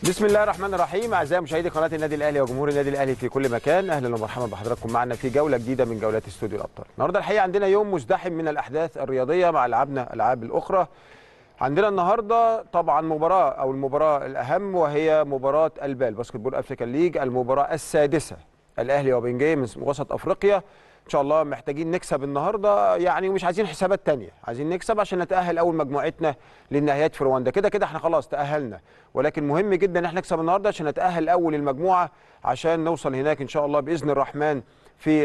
بسم الله الرحمن الرحيم اعزائي مشاهدي قناه النادي الاهلي وجمهور النادي الاهلي في كل مكان اهلا ومرحبا بحضراتكم معنا في جوله جديده من جولات استوديو الابطال النهارده الحقيقه عندنا يوم مزدحم من الاحداث الرياضيه مع العابنا الالعاب الاخرى عندنا النهارده طبعا مباراه او المباراه الاهم وهي مباراه البال باسكت بول افريكان ليج المباراه السادسه الاهلي وبنجي من وسط افريقيا ان شاء الله محتاجين نكسب النهارده يعني ومش عايزين حسابات تانية عايزين نكسب عشان نتاهل اول مجموعتنا للنهايات في رواندا كده كده احنا خلاص تاهلنا ولكن مهم جدا ان احنا نكسب النهارده عشان نتاهل اول المجموعه عشان نوصل هناك ان شاء الله باذن الرحمن في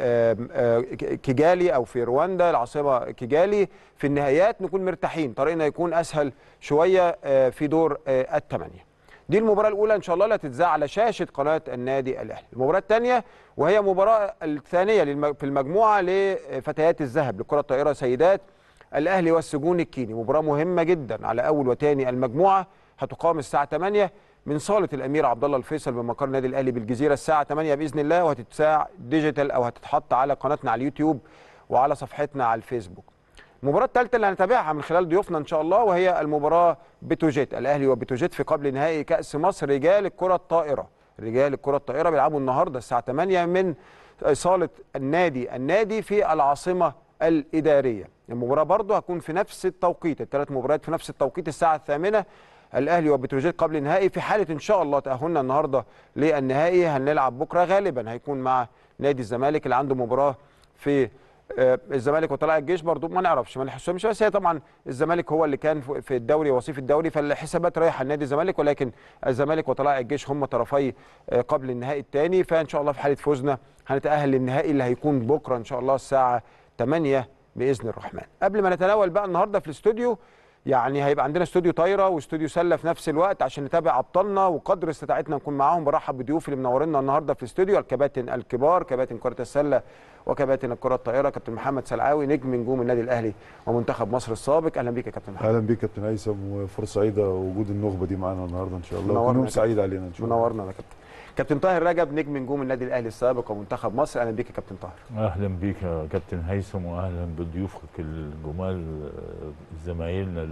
كيجالي او في رواندا العاصمه كيجالي في النهايات نكون مرتاحين طريقنا يكون اسهل شويه في دور الثمانيه دي المباراه الاولى ان شاء الله اللي هتتذاع على شاشه قناه النادي الاهلي المباراه الثانيه وهي المباراه الثانيه في المجموعه لفتيات الذهب لكره الطائره سيدات الاهلي والسجون الكيني مباراه مهمه جدا على اول وثاني المجموعه هتقام الساعه 8 من صاله الامير عبد الله الفيصل بمقر النادي الاهلي بالجزيره الساعه 8 باذن الله وهتتذاع ديجيتال او هتتحط على قناتنا على اليوتيوب وعلى صفحتنا على الفيسبوك المباراة الثالثة اللي هنتابعها من خلال ضيوفنا إن شاء الله وهي المباراة بتوجيت الأهلي وبتوجيت في قبل نهائي كأس مصر رجال الكرة الطائرة رجال الكرة الطائرة بيلعبوا النهاردة الساعة 8 من صالة النادي النادي في العاصمة الإدارية المباراة برضه هتكون في نفس التوقيت الثلاث مباريات في نفس التوقيت الساعة الثامنة الأهلي وبتوجيت قبل النهائي في حالة إن شاء الله تأهلنا النهاردة للنهائي هنلعب بكرة غالبا هيكون مع نادي الزمالك اللي عنده مباراة في الزمالك وطلائع الجيش برضو ما نعرفش ما نحسهمش بس هي طبعا الزمالك هو اللي كان في الدوري وصيف الدوري فالحسابات رايحه لنادي الزمالك ولكن الزمالك وطلائع الجيش هم طرفي قبل النهائي الثاني فان شاء الله في حاله فوزنا هنتاهل للنهائي اللي هيكون بكره ان شاء الله الساعه 8 باذن الرحمن قبل ما نتناول بقى النهارده في الاستوديو يعني هيبقى عندنا استوديو طايره واستوديو سله في نفس الوقت عشان نتابع ابطالنا وقدر استطاعتنا نكون معاهم برحب بضيوفي اللي منورينا النهارده في الاستوديو الكباتن الكبار كباتن كره السله وكباتن الكره الطائره كابتن محمد سلعاوي نجم نجوم النادي الاهلي ومنتخب مصر السابق اهلا بيك يا كابتن محمد اهلا بيك يا كابتن هيثم وفرصه سعيده وجود النخبه دي معانا النهارده ان شاء الله منورنا يوم سعيد علينا ان شاء الله منورنا يا كابتن كابتن طاهر رجب نجم نجوم النادي الاهلي السابق ومنتخب مصر اهلا بيك يا كابتن طاهر اهلا بيك يا كابتن هيثم واهلا بضيوفك الجمال زمايلنا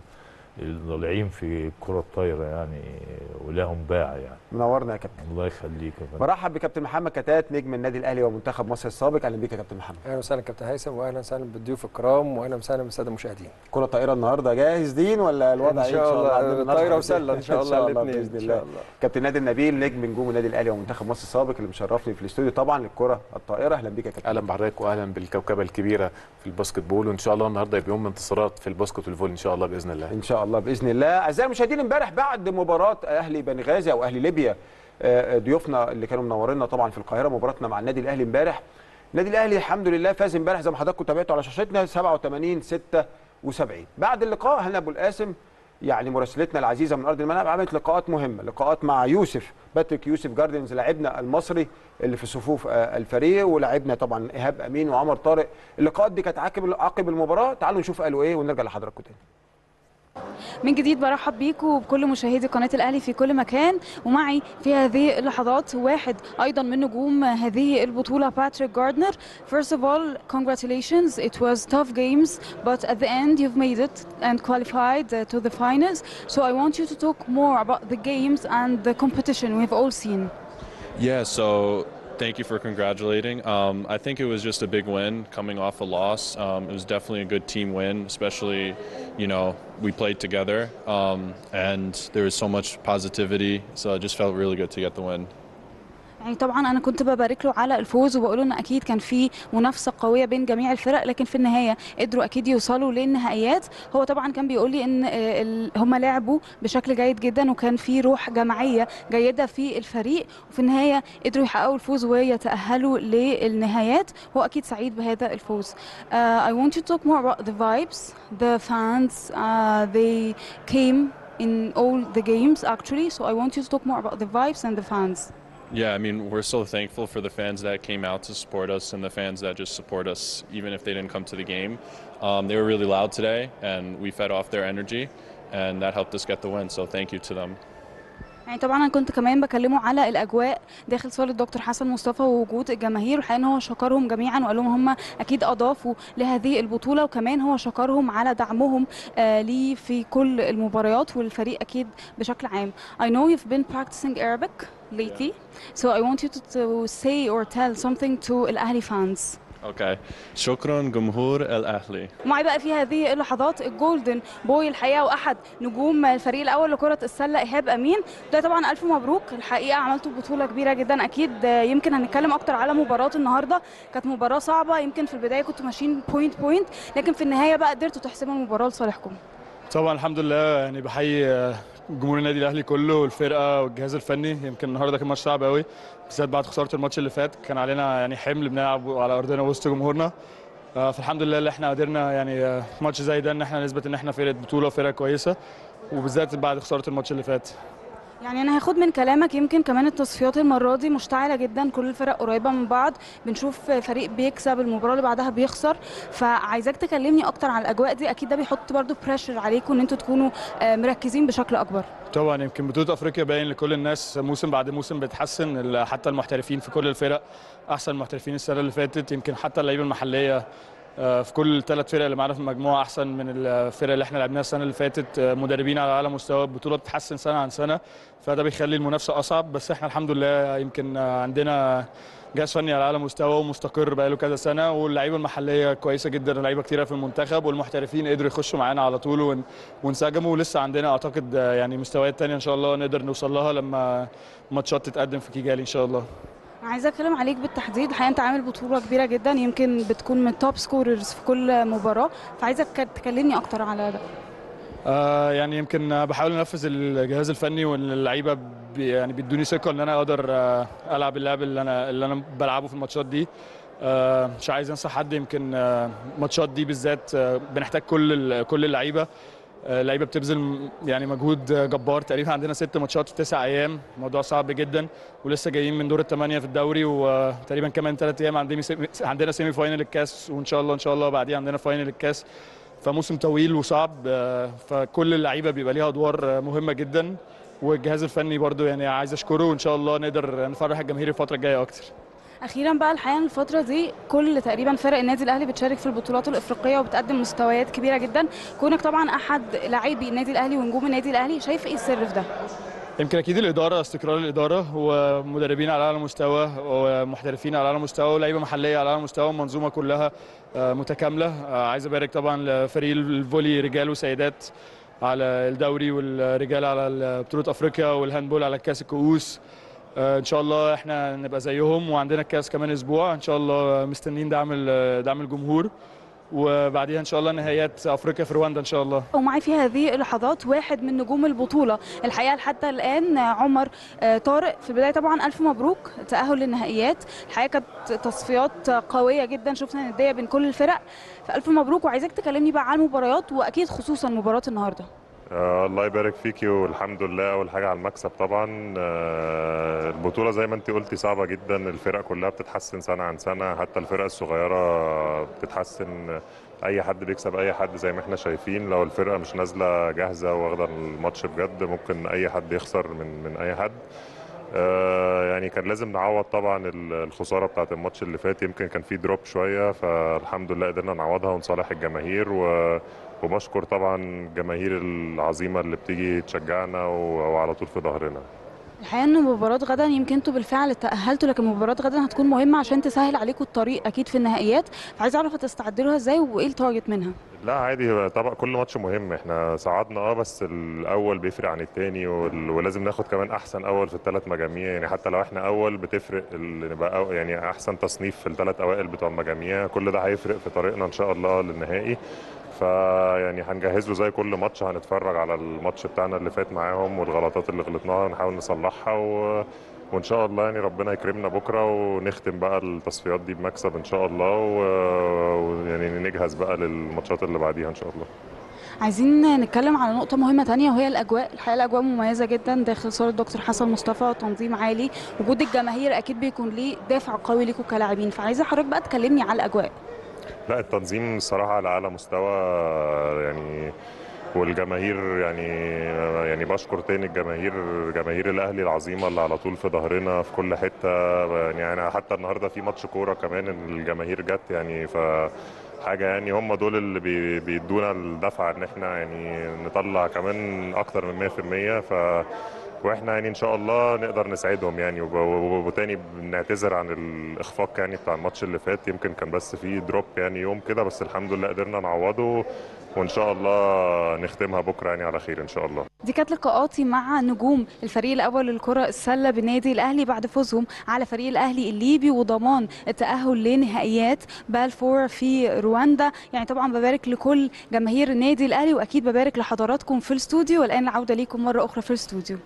الضالعين في الكره الطايره يعني ولهم باع يعني منورنا يا كابتن الله يخليك يا فندم برحب بكابتن محمد كتات نجم النادي الاهلي ومنتخب مصر السابق اهلا بيك يا كابتن محمد اهلا وسهلا كابتن هيثم واهلا وسهلا بالضيوف الكرام واهلا وسهلا بالساده المشاهدين كره الطائره النهارده جاهز دين ولا الوضع ان شاء الله عندنا طايره وسله ان شاء الله الاثنين باذن الله كابتن نادي النبيل نجم نجوم النادي الاهلي ومنتخب مصر السابق اللي مشرفني في الاستوديو طبعا للكره الطائره اهلا بيك يا كابتن اهلا بحضرتك واهلا بالكوكبه الكبيره في الباسكت بول وان شاء الله النهارده يبقى يوم انتصارات في الباسكت والفول ان شاء الله باذن الله ان شاء الله باذن الله اعزائي المشاهدين امبارح بعد مباراه اهلي بنغازي او اهلي ليبيا ضيوفنا اللي كانوا منورينا طبعا في القاهره مباراتنا مع النادي الاهلي امبارح النادي الاهلي الحمد لله فاز امبارح زي ما حضراتكم تابعتوا على شاشتنا 87 76 بعد اللقاء هنا ابو القاسم يعني مراسلتنا العزيزه من ارض الملعب عملت لقاءات مهمه لقاءات مع يوسف باتريك يوسف جاردنز لاعبنا المصري اللي في صفوف الفريق ولاعبنا طبعا ايهاب امين وعمر طارق اللقاءات دي كانت عقب عقب المباراه تعالوا نشوف قالوا ايه ونرجع لحضراتكم تاني من جديد برحب بيكم وبكل مشاهدي قناه الاهلي في كل مكان ومعي في هذه اللحظات واحد ايضا من نجوم هذه البطوله باتريك جاردنر first of all congratulations it was tough games but at the end you've made it and qualified uh, to the finals so i want you to talk more about the games and the competition we've all seen yeah so Thank you for congratulating. Um, I think it was just a big win coming off a loss. Um, it was definitely a good team win, especially, you know, we played together um, and there was so much positivity. So it just felt really good to get the win. يعني طبعا انا كنت ببارك له على الفوز وبقول ان اكيد كان في منافسه قويه بين جميع الفرق لكن في النهايه قدروا اكيد يوصلوا للنهائيات هو طبعا كان بيقول لي ان هم لعبوا بشكل جيد جدا وكان في روح جماعيه جيده في الفريق وفي النهايه قدروا يحققوا الفوز ويتاهلوا للنهايات هو اكيد سعيد بهذا الفوز uh, I want you to talk more about the vibes the fans uh, they came in all the games actually so I want you to talk more about the vibes and the fans Yeah, I mean, we're so thankful for the fans that came out to support us and the fans that just support us even if they didn't come to the game. Um, they were really loud today, and we fed off their energy, and that helped us get the win. So thank you to them. يعني طبعا انا كنت كمان بكلمه على الاجواء داخل صاله دكتور حسن مصطفى ووجود الجماهير والحقيقه ان هو شكرهم جميعا وقال لهم هم اكيد اضافوا لهذه البطوله وكمان هو شكرهم على دعمهم آه ليه في كل المباريات والفريق اكيد بشكل عام. I know you've been practicing Arabic lately so I want you to, to say or tell something to الاهلي fans. Okay. شكرا جمهور الأهلي. ومعي بقى في هذه اللحظات الجولدن بوي الحقيقه واحد نجوم الفريق الاول لكره السله ايهاب امين ده طبعا الف مبروك الحقيقه عملتوا بطوله كبيره جدا اكيد يمكن هنتكلم اكتر على مباراه النهارده كانت مباراه صعبه يمكن في البدايه كنتوا ماشيين بوينت بوينت لكن في النهايه بقى قدرتوا تحسموا المباراه لصالحكم طبعا الحمد لله يعني بحيي جمهور النادي الاهلي كله والفرقه والجهاز الفني يمكن النهارده كان ماتش صعب قوي بالذات بعد خساره الماتش اللي فات كان علينا يعني حمل بنلعب على ارضنا وسط جمهورنا آه، فالحمد لله اللي احنا قدرنا يعني آه، في ماتش زي ده ان احنا نثبت ان احنا فرقه بطوله وفرقه كويسه وبالذات بعد خساره الماتش اللي فات يعني انا هاخد من كلامك يمكن كمان التصفيات المره دي مشتعله جدا كل الفرق قريبه من بعض بنشوف فريق بيكسب المباراه اللي بعدها بيخسر فعايزاك تكلمني اكتر عن الاجواء دي اكيد ده بيحط برضو بريشر عليكم ان انتوا تكونوا آه، مركزين بشكل اكبر طبعا يمكن بطوله افريقيا باين لكل الناس موسم بعد موسم بيتحسن ال- حتى المحترفين في كل الفرق احسن المحترفين السنه اللي فاتت يمكن حتى اللعيبه المحليه آه، في كل الثلاث فرق اللي معانا في المجموعه احسن من الفرق اللي احنا لعبناها السنه اللي فاتت آه، مدربين على اعلى مستوى البطوله بتتحسن سنه عن سنه فده بيخلي المنافسه اصعب بس احنا الحمد لله يمكن آه، عندنا جهاز فني على اعلى مستوى ومستقر بقاله كذا سنه واللعيبه المحليه كويسه جدا لعيبه كتيره في المنتخب والمحترفين قدروا يخشوا معانا على طول ون- وانسجموا ولسه عندنا اعتقد آه، يعني مستويات تانية ان شاء الله نقدر نوصل لها لما ماتشات تتقدم في كيجالي ان شاء الله انا عايزه اتكلم عليك بالتحديد الحقيقه انت عامل بطوله كبيره جدا يمكن بتكون من توب سكوررز في كل مباراه فعايزك تكلمني اكتر على ده آه يعني يمكن بحاول انفذ الجهاز الفني واللعيبه بي يعني بيدوني ثقه ان انا اقدر آه العب اللعب اللي انا اللي انا بلعبه في الماتشات دي آه مش عايز انسى حد يمكن آه الماتشات دي بالذات آه بنحتاج كل ال- كل اللعيبه آه، اللعيبه بتبذل يعني مجهود جبار تقريبا عندنا ست ماتشات في تسع ايام موضوع صعب جدا ولسه جايين من دور الثمانيه في الدوري وتقريبا كمان ثلاث ايام عندنا سيمي عندنا سيمي فاينل الكاس وان شاء الله ان شاء الله بعديها عندنا فاينل الكاس فموسم طويل وصعب آه، فكل اللعيبه بيبقى ليها ادوار آه، مهمه جدا والجهاز الفني برضو يعني عايز اشكره وان شاء الله نقدر نفرح الجماهير الفتره الجايه اكتر اخيرا بقى الحقيقه الفتره دي كل تقريبا فرق النادي الاهلي بتشارك في البطولات الافريقيه وبتقدم مستويات كبيره جدا كونك طبعا احد لاعبي النادي الاهلي ونجوم النادي الاهلي شايف ايه السر في ده يمكن اكيد الاداره استقرار الاداره ومدربين على اعلى مستوى ومحترفين على اعلى مستوى ولاعيبه محليه على اعلى مستوى المنظومه كلها آه، متكامله آه، عايز ابارك طبعا لفريق الفولي رجال وسيدات على الدوري والرجال على بطوله افريقيا والهاندبول على كاس الكؤوس آه، ان شاء الله احنا نبقى زيهم وعندنا الكاس كمان اسبوع ان شاء الله مستنيين دعم ال- دعم الجمهور وبعديها ان شاء الله نهائيات افريقيا في رواندا ان شاء الله ومعي في هذه اللحظات واحد من نجوم البطولة الحقيقة حتى الآن عمر آه، طارق في البداية طبعا ألف مبروك تأهل للنهائيات الحقيقة كانت تصفيات قوية جدا شفنا ندية بين كل الفرق فألف مبروك وعايزاك تكلمني بقى عن المباريات وأكيد خصوصا مباراة النهاردة آه الله يبارك فيكي والحمد لله اول حاجه على المكسب طبعا آه البطوله زي ما انت قلتي صعبه جدا الفرق كلها بتتحسن سنه عن سنه حتى الفرق الصغيره بتتحسن اي حد بيكسب اي حد زي ما احنا شايفين لو الفرقه مش نازله جاهزه واخده الماتش بجد ممكن اي حد يخسر من من اي حد آه، يعني كان لازم نعوض طبعا ال- الخساره بتاعت الماتش اللي فات يمكن كان في دروب شويه فالحمد لله قدرنا نعوضها ونصالح الجماهير و وبشكر طبعا الجماهير العظيمه اللي بتيجي تشجعنا و- وعلى طول في ظهرنا الحقيقة إن مباراة غدا يمكن انتوا بالفعل تأهلتوا لكن مباراة غدا هتكون مهمة عشان تسهل عليكم الطريق أكيد في النهائيات فعايز أعرف هتستعدوا لها إزاي وإيه التارجت منها لا عادي هو طبعا كل ماتش مهم احنا صعدنا اه بس الاول بيفرق عن التاني وال- ولازم ناخد كمان احسن اول في الثلاث مجاميع يعني حتى لو احنا اول بتفرق ال- نبقى أو يعني احسن تصنيف في الثلاث اوائل بتوع المجاميع كل ده هيفرق في طريقنا ان شاء الله للنهائي فيعني هنجهز له زي كل ماتش هنتفرج على الماتش بتاعنا اللي فات معاهم والغلطات اللي غلطناها ونحاول نصلحها و... وان شاء الله يعني ربنا يكرمنا بكره ونختم بقى التصفيات دي بمكسب ان شاء الله و- ويعني نجهز بقى للماتشات اللي بعديها ان شاء الله عايزين نتكلم على نقطة مهمة تانية وهي الأجواء الحقيقة الأجواء مميزة جدا داخل صالة دكتور حسن مصطفى تنظيم عالي وجود الجماهير أكيد بيكون ليه دافع قوي ليكم كلاعبين فعايزة حضرتك بقى تكلمني على الأجواء لا التنظيم الصراحة على أعلى مستوى يعني والجماهير يعني يعني بشكر تاني الجماهير جماهير الاهلي العظيمه اللي على طول في ظهرنا في كل حته يعني انا حتى النهارده في ماتش كوره كمان الجماهير جت يعني ف حاجه يعني هم دول اللي بي- بيدونا الدفعه ان احنا يعني نطلع كمان اكتر من 100% ف واحنا يعني ان شاء الله نقدر نساعدهم يعني وب- وب- وتاني بنعتذر عن الاخفاق يعني بتاع الماتش اللي فات يمكن كان بس فيه دروب يعني يوم كده بس الحمد لله قدرنا نعوضه وان شاء الله نختمها بكره يعني على خير ان شاء الله دي كانت لقاءاتي مع نجوم الفريق الاول للكره السله بالنادي الاهلي بعد فوزهم على فريق الاهلي الليبي وضمان التاهل لنهائيات بالفور في رواندا يعني طبعا ببارك لكل جماهير النادي الاهلي واكيد ببارك لحضراتكم في الاستوديو والان العوده ليكم مره اخرى في الاستوديو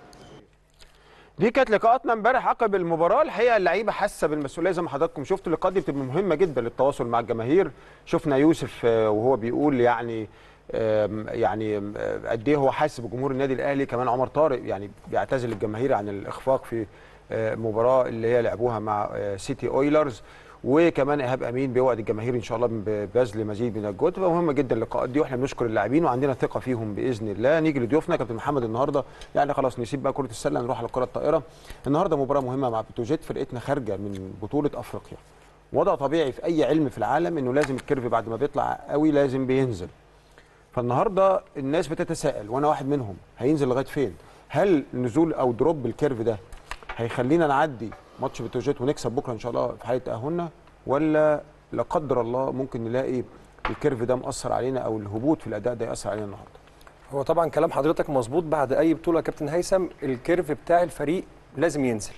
دي كانت لقاءاتنا امبارح عقب المباراه الحقيقه اللعيبه حاسه بالمسؤوليه زي ما حضراتكم شفتوا اللقاءات دي بتبقى مهمه جدا للتواصل مع الجماهير شفنا يوسف آه، وهو بيقول يعني آم، يعني آم، آه، قد ايه هو حاسس بجمهور النادي الاهلي كمان عمر طارق يعني بيعتزل الجماهير عن الاخفاق في آه، مباراه اللي هي لعبوها مع آه، سيتي اويلرز وكمان ايهاب امين بيوعد الجماهير ان شاء الله ببذل مزيد من الجهد تبقى مهمه جدا اللقاءات دي واحنا بنشكر اللاعبين وعندنا ثقه فيهم باذن الله نيجي لضيوفنا كابتن محمد النهارده يعني خلاص نسيب بقى كره السله نروح على الكره الطائره النهارده مباراه مهمه مع بتروجيت فرقتنا خارجه من بطوله افريقيا وضع طبيعي في اي علم في العالم انه لازم الكيرف بعد ما بيطلع قوي لازم بينزل فالنهارده الناس بتتساءل وانا واحد منهم هينزل لغايه فين هل نزول او دروب الكيرف ده هيخلينا نعدي ماتش بتروجيت ونكسب بكره ان شاء الله في حاله تاهلنا ولا لا قدر الله ممكن نلاقي الكيرف ده مأثر علينا او الهبوط في الاداء ده يأثر علينا النهارده هو طبعا كلام حضرتك مظبوط بعد اي بطوله يا كابتن هيثم الكيرف بتاع الفريق لازم ينزل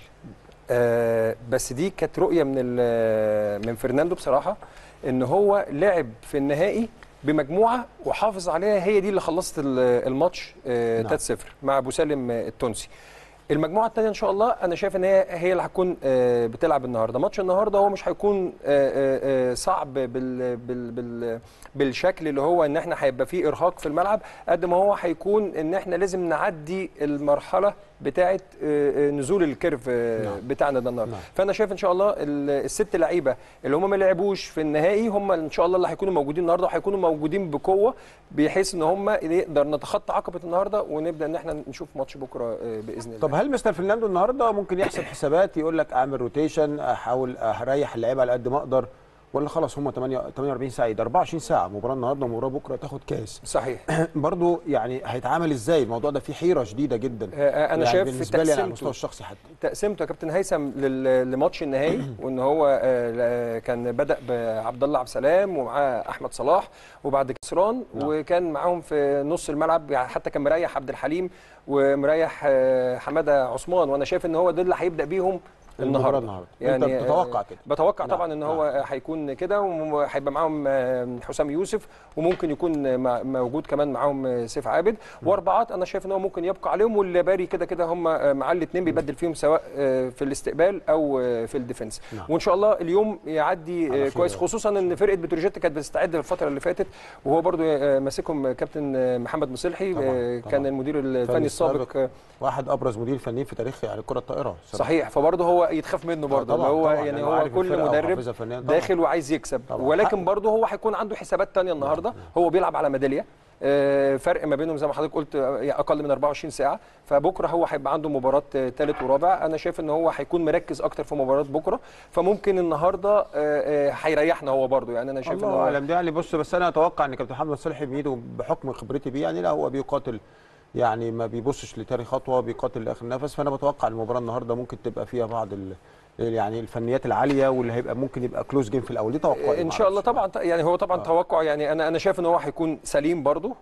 آه بس دي كانت رؤيه من ال- من فرناندو بصراحه ان هو لعب في النهائي بمجموعه وحافظ عليها هي دي اللي خلصت ال- الماتش آه نعم. 3-0 مع ابو سالم آه، التونسي المجموعه الثانيه ان شاء الله انا شايف ان هي هي اللي هتكون آه، بتلعب النهارده ماتش النهارده هو مش هيكون آه، آه، آه، صعب بال بال بال بالشكل اللي هو ان احنا هيبقى فيه ارهاق في الملعب قد ما هو هيكون ان احنا لازم نعدي المرحله بتاعه آه، آه، نزول الكيرف آه، نعم. بتاعنا ده النهارده نعم. فانا شايف ان شاء الله ال- الست لعيبه اللي هم ما لعبوش في النهائي هم ان شاء الله اللي هيكونوا موجودين النهارده وهيكونوا موجودين بقوه بحيث ان هم نقدر نتخطى عقبه النهارده ونبدا ان احنا نشوف ماتش بكره آه، باذن الله طب هل مستر فرناندو النهارده ممكن يحسب حسابات يقول لك اعمل روتيشن احاول اريح اللعيبه على قد ما اقدر ولا خلاص هم 48 ساعه ده 24 ساعه مباراه النهارده ومباراه بكره تاخد كاس صحيح برضو يعني هيتعامل ازاي الموضوع ده فيه حيره شديده جدا آه، انا يعني شايف بالنسبه لي على تقسيمته- المستوى الشخصي حتى تقسيمته يا كابتن هيثم لل- لماتش النهائي وان هو آه، كان بدا بعبد الله عبد السلام ومعاه احمد صلاح وبعد كسران نعم. وكان معاهم في نص الملعب يعني حتى كان مريح عبد الحليم ومريح آه، حماده عثمان وانا شايف ان هو ده اللي هيبدا بيهم المباراه النهارده النهارده يعني انت بتتوقع كده بتوقع نعم، طبعا ان هو هيكون كده وهيبقى معاهم آه، حسام يوسف وممكن يكون مع- موجود كمان معاهم آه، سيف عابد واربعات انا شايف ان هو ممكن يبقى عليهم والليباري كده كده هم آه، مع الاثنين بيبدل فيهم سواء آه، في الاستقبال او آه، في الديفنس نعم. وان شاء الله اليوم يعدي على آه، خير كويس يا رب. خصوصا ان فرقه بتروجيت كانت بتستعد الفتره اللي فاتت وهو برضو آه، ماسكهم كابتن آه، محمد مصلحي طبعاً، آه، طبعاً. كان المدير الفني السابق آه، واحد ابرز مدير فني في تاريخ يعني الكره الطائره صراحة. صحيح فبرضه هو يتخاف منه برضه طبعاً، اللي هو طبعاً، يعني لأنه هو عارف كل الفرقة مدرب وحافظها فنياً طبعاً. داخل وعايز يكسب طبعاً. ولكن حق. برضه هو هيكون عنده حسابات تانية النهارده هو بيلعب على ميداليه آه، فرق ما بينهم زي ما حضرتك قلت آه، اقل من 24 ساعه فبكره هو هيبقى عنده مباراه ثالث ورابع انا شايف ان هو هيكون مركز اكتر في مباراه بكره فممكن النهارده آه، آه، هيريحنا هو برضه يعني انا شايف ان الله هو اعلم ده يعني بص بس انا اتوقع ان كابتن محمد صالح بيده بحكم خبرتي بيه يعني لا هو بيقاتل يعني ما بيبصش لتاني خطوه بيقاتل لاخر نفس فانا بتوقع المباراه النهارده ممكن تبقى فيها بعض ال يعني الفنيات العاليه واللي هيبقى ممكن يبقى كلوز جيم في الاول دي توقعي ان شاء الله معرفش. طبعا يعني هو طبعا آه. توقع يعني انا انا شايف ان هو هيكون سليم برضه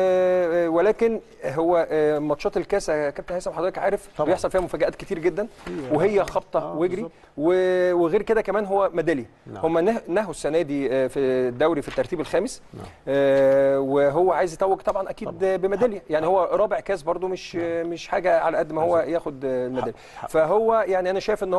و- ولكن هو آه، ماتشات الكاس يا كابتن هيثم حضرتك عارف طبعاً. بيحصل فيها مفاجات كتير جدا هي- وهي خبطه آه، واجري بالظبط. و- وغير كده كمان هو ميداليه نعم. هم نه- نهوا السنه دي آه، في الدوري في الترتيب الخامس نعم. آه، وهو عايز يتوج طبعا اكيد طبعاً. بميداليه يعني هو رابع كاس برضه مش مش حاجه على قد ما هو ياخد آه، الميداليه حق. فهو يعني انا شايف ان هو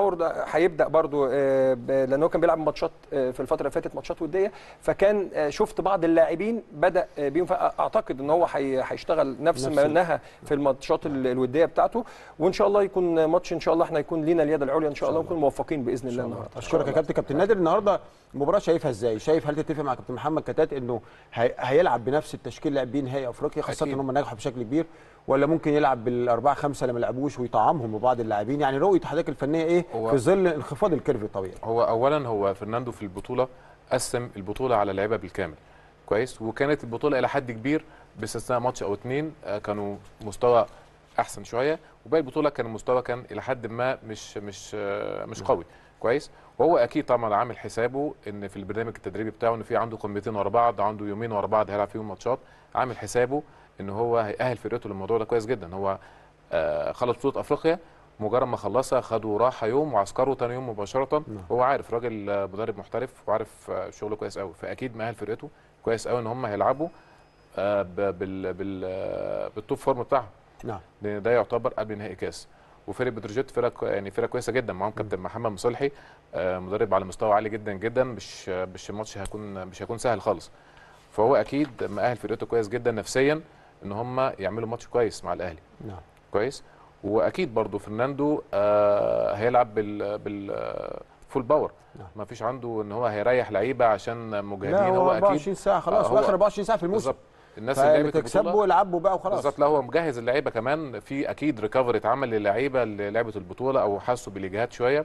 هيبدا برضو آه، ب- لان هو كان بيلعب ماتشات آه، في الفتره اللي فاتت ماتشات وديه فكان آه، شفت بعض اللاعبين بدا آه، بيهم فاعتقد ان هو هي- هيشتغل نفس نفس ما ال- نهى في الماتشات ال- الوديه بتاعته وان شاء الله يكون ماتش ان شاء الله احنا يكون لينا اليد العليا ان شاء الله ونكون موفقين باذن الله النهارده اشكرك يا كابتن كابتن نادر النهارده المباراه شايفها ازاي شايف هل تتفق مع كابتن محمد كتات انه هي... هيلعب بنفس التشكيل اللي لعب بيه نهائي افريقيا خاصه أكيد. ان هم نجحوا بشكل كبير ولا ممكن يلعب بالاربعه خمسه اللي ما لعبوش ويطعمهم ببعض اللاعبين يعني رؤيه حضرتك الفنيه ايه هو- في ظل انخفاض الكيرف الطبيعي هو اولا هو فرناندو في البطوله قسم البطوله على لعيبه بالكامل كويس وكانت البطوله الى حد كبير باستثناء ماتش او اتنين آه، كانوا مستوى احسن شويه وباقي البطوله كان المستوى كان الى حد ما مش مش آه، مش قوي كويس وهو اكيد طبعا عامل حسابه ان في البرنامج التدريبي بتاعه ان في عنده قمتين ورا بعض عنده يومين ورا بعض هيلعب فيهم ماتشات عامل حسابه ان هو هيأهل فرقته للموضوع ده كويس جدا هو آه، خلص بطوله افريقيا مجرد ما خلصها خدوا راحه يوم وعسكروا تاني يوم مباشره هو عارف راجل آه، مدرب محترف وعارف آه، شغله كويس قوي فاكيد مأهل فرقته كويس قوي ان هم هيلعبوا آه، ب- بال بال آه، بالتوب فورم بتاعهم نعم لان ده يعتبر قبل نهائي كاس وفرقه بتروجيت فرقه كو- يعني فرقه كويسه جدا معاهم كابتن محمد مصلحي آه، مدرب على مستوى عالي جدا جدا مش آه، مش الماتش هيكون مش هيكون سهل خالص فهو اكيد مأهل فرقته كويس جدا نفسيا ان هم يعملوا ماتش كويس مع الاهلي نعم كويس واكيد برضو فرناندو آه هيلعب بال بال آه، فول باور نعم. ما فيش عنده ان هو هيريح لعيبه عشان لا مجاهدين هو هو 24 اكيد ساعه خلاص آه، هو- واخر 24 ساعه في الموسم بالظبط الناس اللي فاللي لعبت تكسبوا البطوله يلعبوا بقى وخلاص بالظبط لا هو مجهز اللعيبه كمان في اكيد ريكفري اتعمل للعيبه اللي لعبت البطوله او حسوا بالاجهاد شويه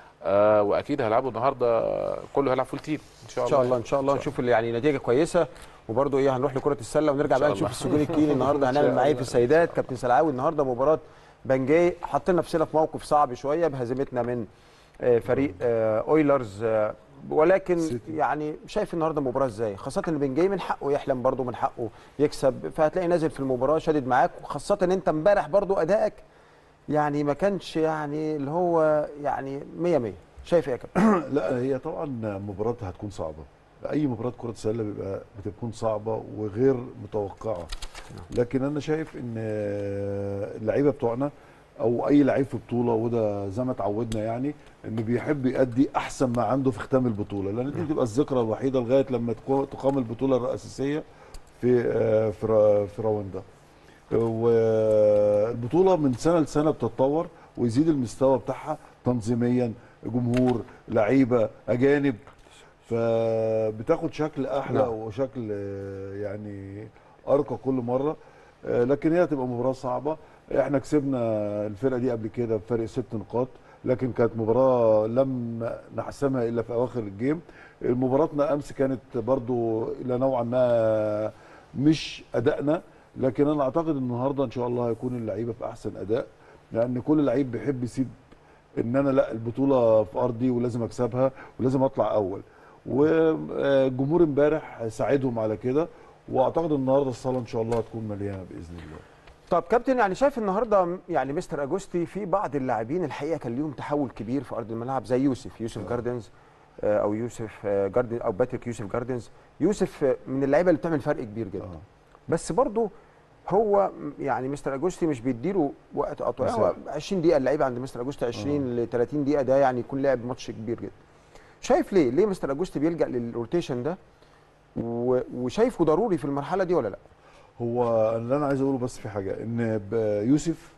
آه واكيد هيلعبوا النهارده كله هيلعب فول تيم ان شاء ان الله شاء الله ان شاء الله نشوف اللي يعني نتيجه كويسه وبرضه ايه هنروح لكره السله ونرجع إن بقى شاء نشوف الله. السجون الكيني النهارده هنعمل معاه إيه في السيدات كابتن سلعاوي النهارده مباراه بنجاي حطينا نفسنا في موقف صعب شويه بهزيمتنا من آه، فريق آه، اويلرز آه، ولكن سيتي. يعني شايف النهارده المباراه ازاي خاصه ان بنجاي من حقه يحلم برضه من حقه يكسب فهتلاقي نازل في المباراه شادد معاك وخاصه ان انت امبارح برضه ادائك يعني ما كانش يعني اللي هو يعني 100 100 شايف ايه يا كابتن لا هي طبعا مباراتها هتكون صعبه اي مباراه كره سله بيبقى بتكون صعبه وغير متوقعه لكن انا شايف ان اللعيبه بتوعنا او اي لعيب في بطوله وده زي ما اتعودنا يعني انه بيحب يأدي احسن ما عنده في ختام البطوله لان دي بتبقى الذكرى الوحيده لغايه لما تكو- تقام البطوله الرئيسيه في آه، في را- في رواندا والبطوله من سنه لسنه بتتطور ويزيد المستوى بتاعها تنظيميا جمهور لعيبه اجانب فبتاخد شكل احلى نعم. وشكل آه، يعني ارقى كل مره آه، لكن هي هتبقى مباراه صعبه احنا كسبنا الفرقه دي قبل كده بفرق ست نقاط لكن كانت مباراه لم نحسمها الا في اواخر الجيم مباراتنا امس كانت برضو الى نوعا ما مش ادائنا لكن انا اعتقد ان النهارده ان شاء الله هيكون اللعيبه في احسن اداء لان كل لعيب بيحب يسيب ان انا لا البطوله في ارضي ولازم اكسبها ولازم اطلع اول والجمهور امبارح ساعدهم على كده واعتقد النهارده الصاله ان شاء الله هتكون مليانه باذن الله طب كابتن يعني شايف النهارده يعني مستر اجوستي في بعض اللاعبين الحقيقه كان ليهم تحول كبير في ارض الملعب زي يوسف يوسف جاردنز آه، او يوسف آه، جاردن او باتريك يوسف جاردنز يوسف آه، من اللعيبه اللي بتعمل فرق كبير جدا آه. بس برضه هو م- يعني مستر اجوستي مش بيديله وقت اطول يعني هو مساحة. 20 دقيقه اللعيبه عند مستر اجوستي 20 ل 30 دقيقه ده يعني يكون لعب ماتش كبير جدا شايف ليه ليه مستر اجوستي بيلجا للروتيشن ده و- وشايفه ضروري في المرحله دي ولا لا هو اللي انا عايز اقوله بس في حاجه ان ب- يوسف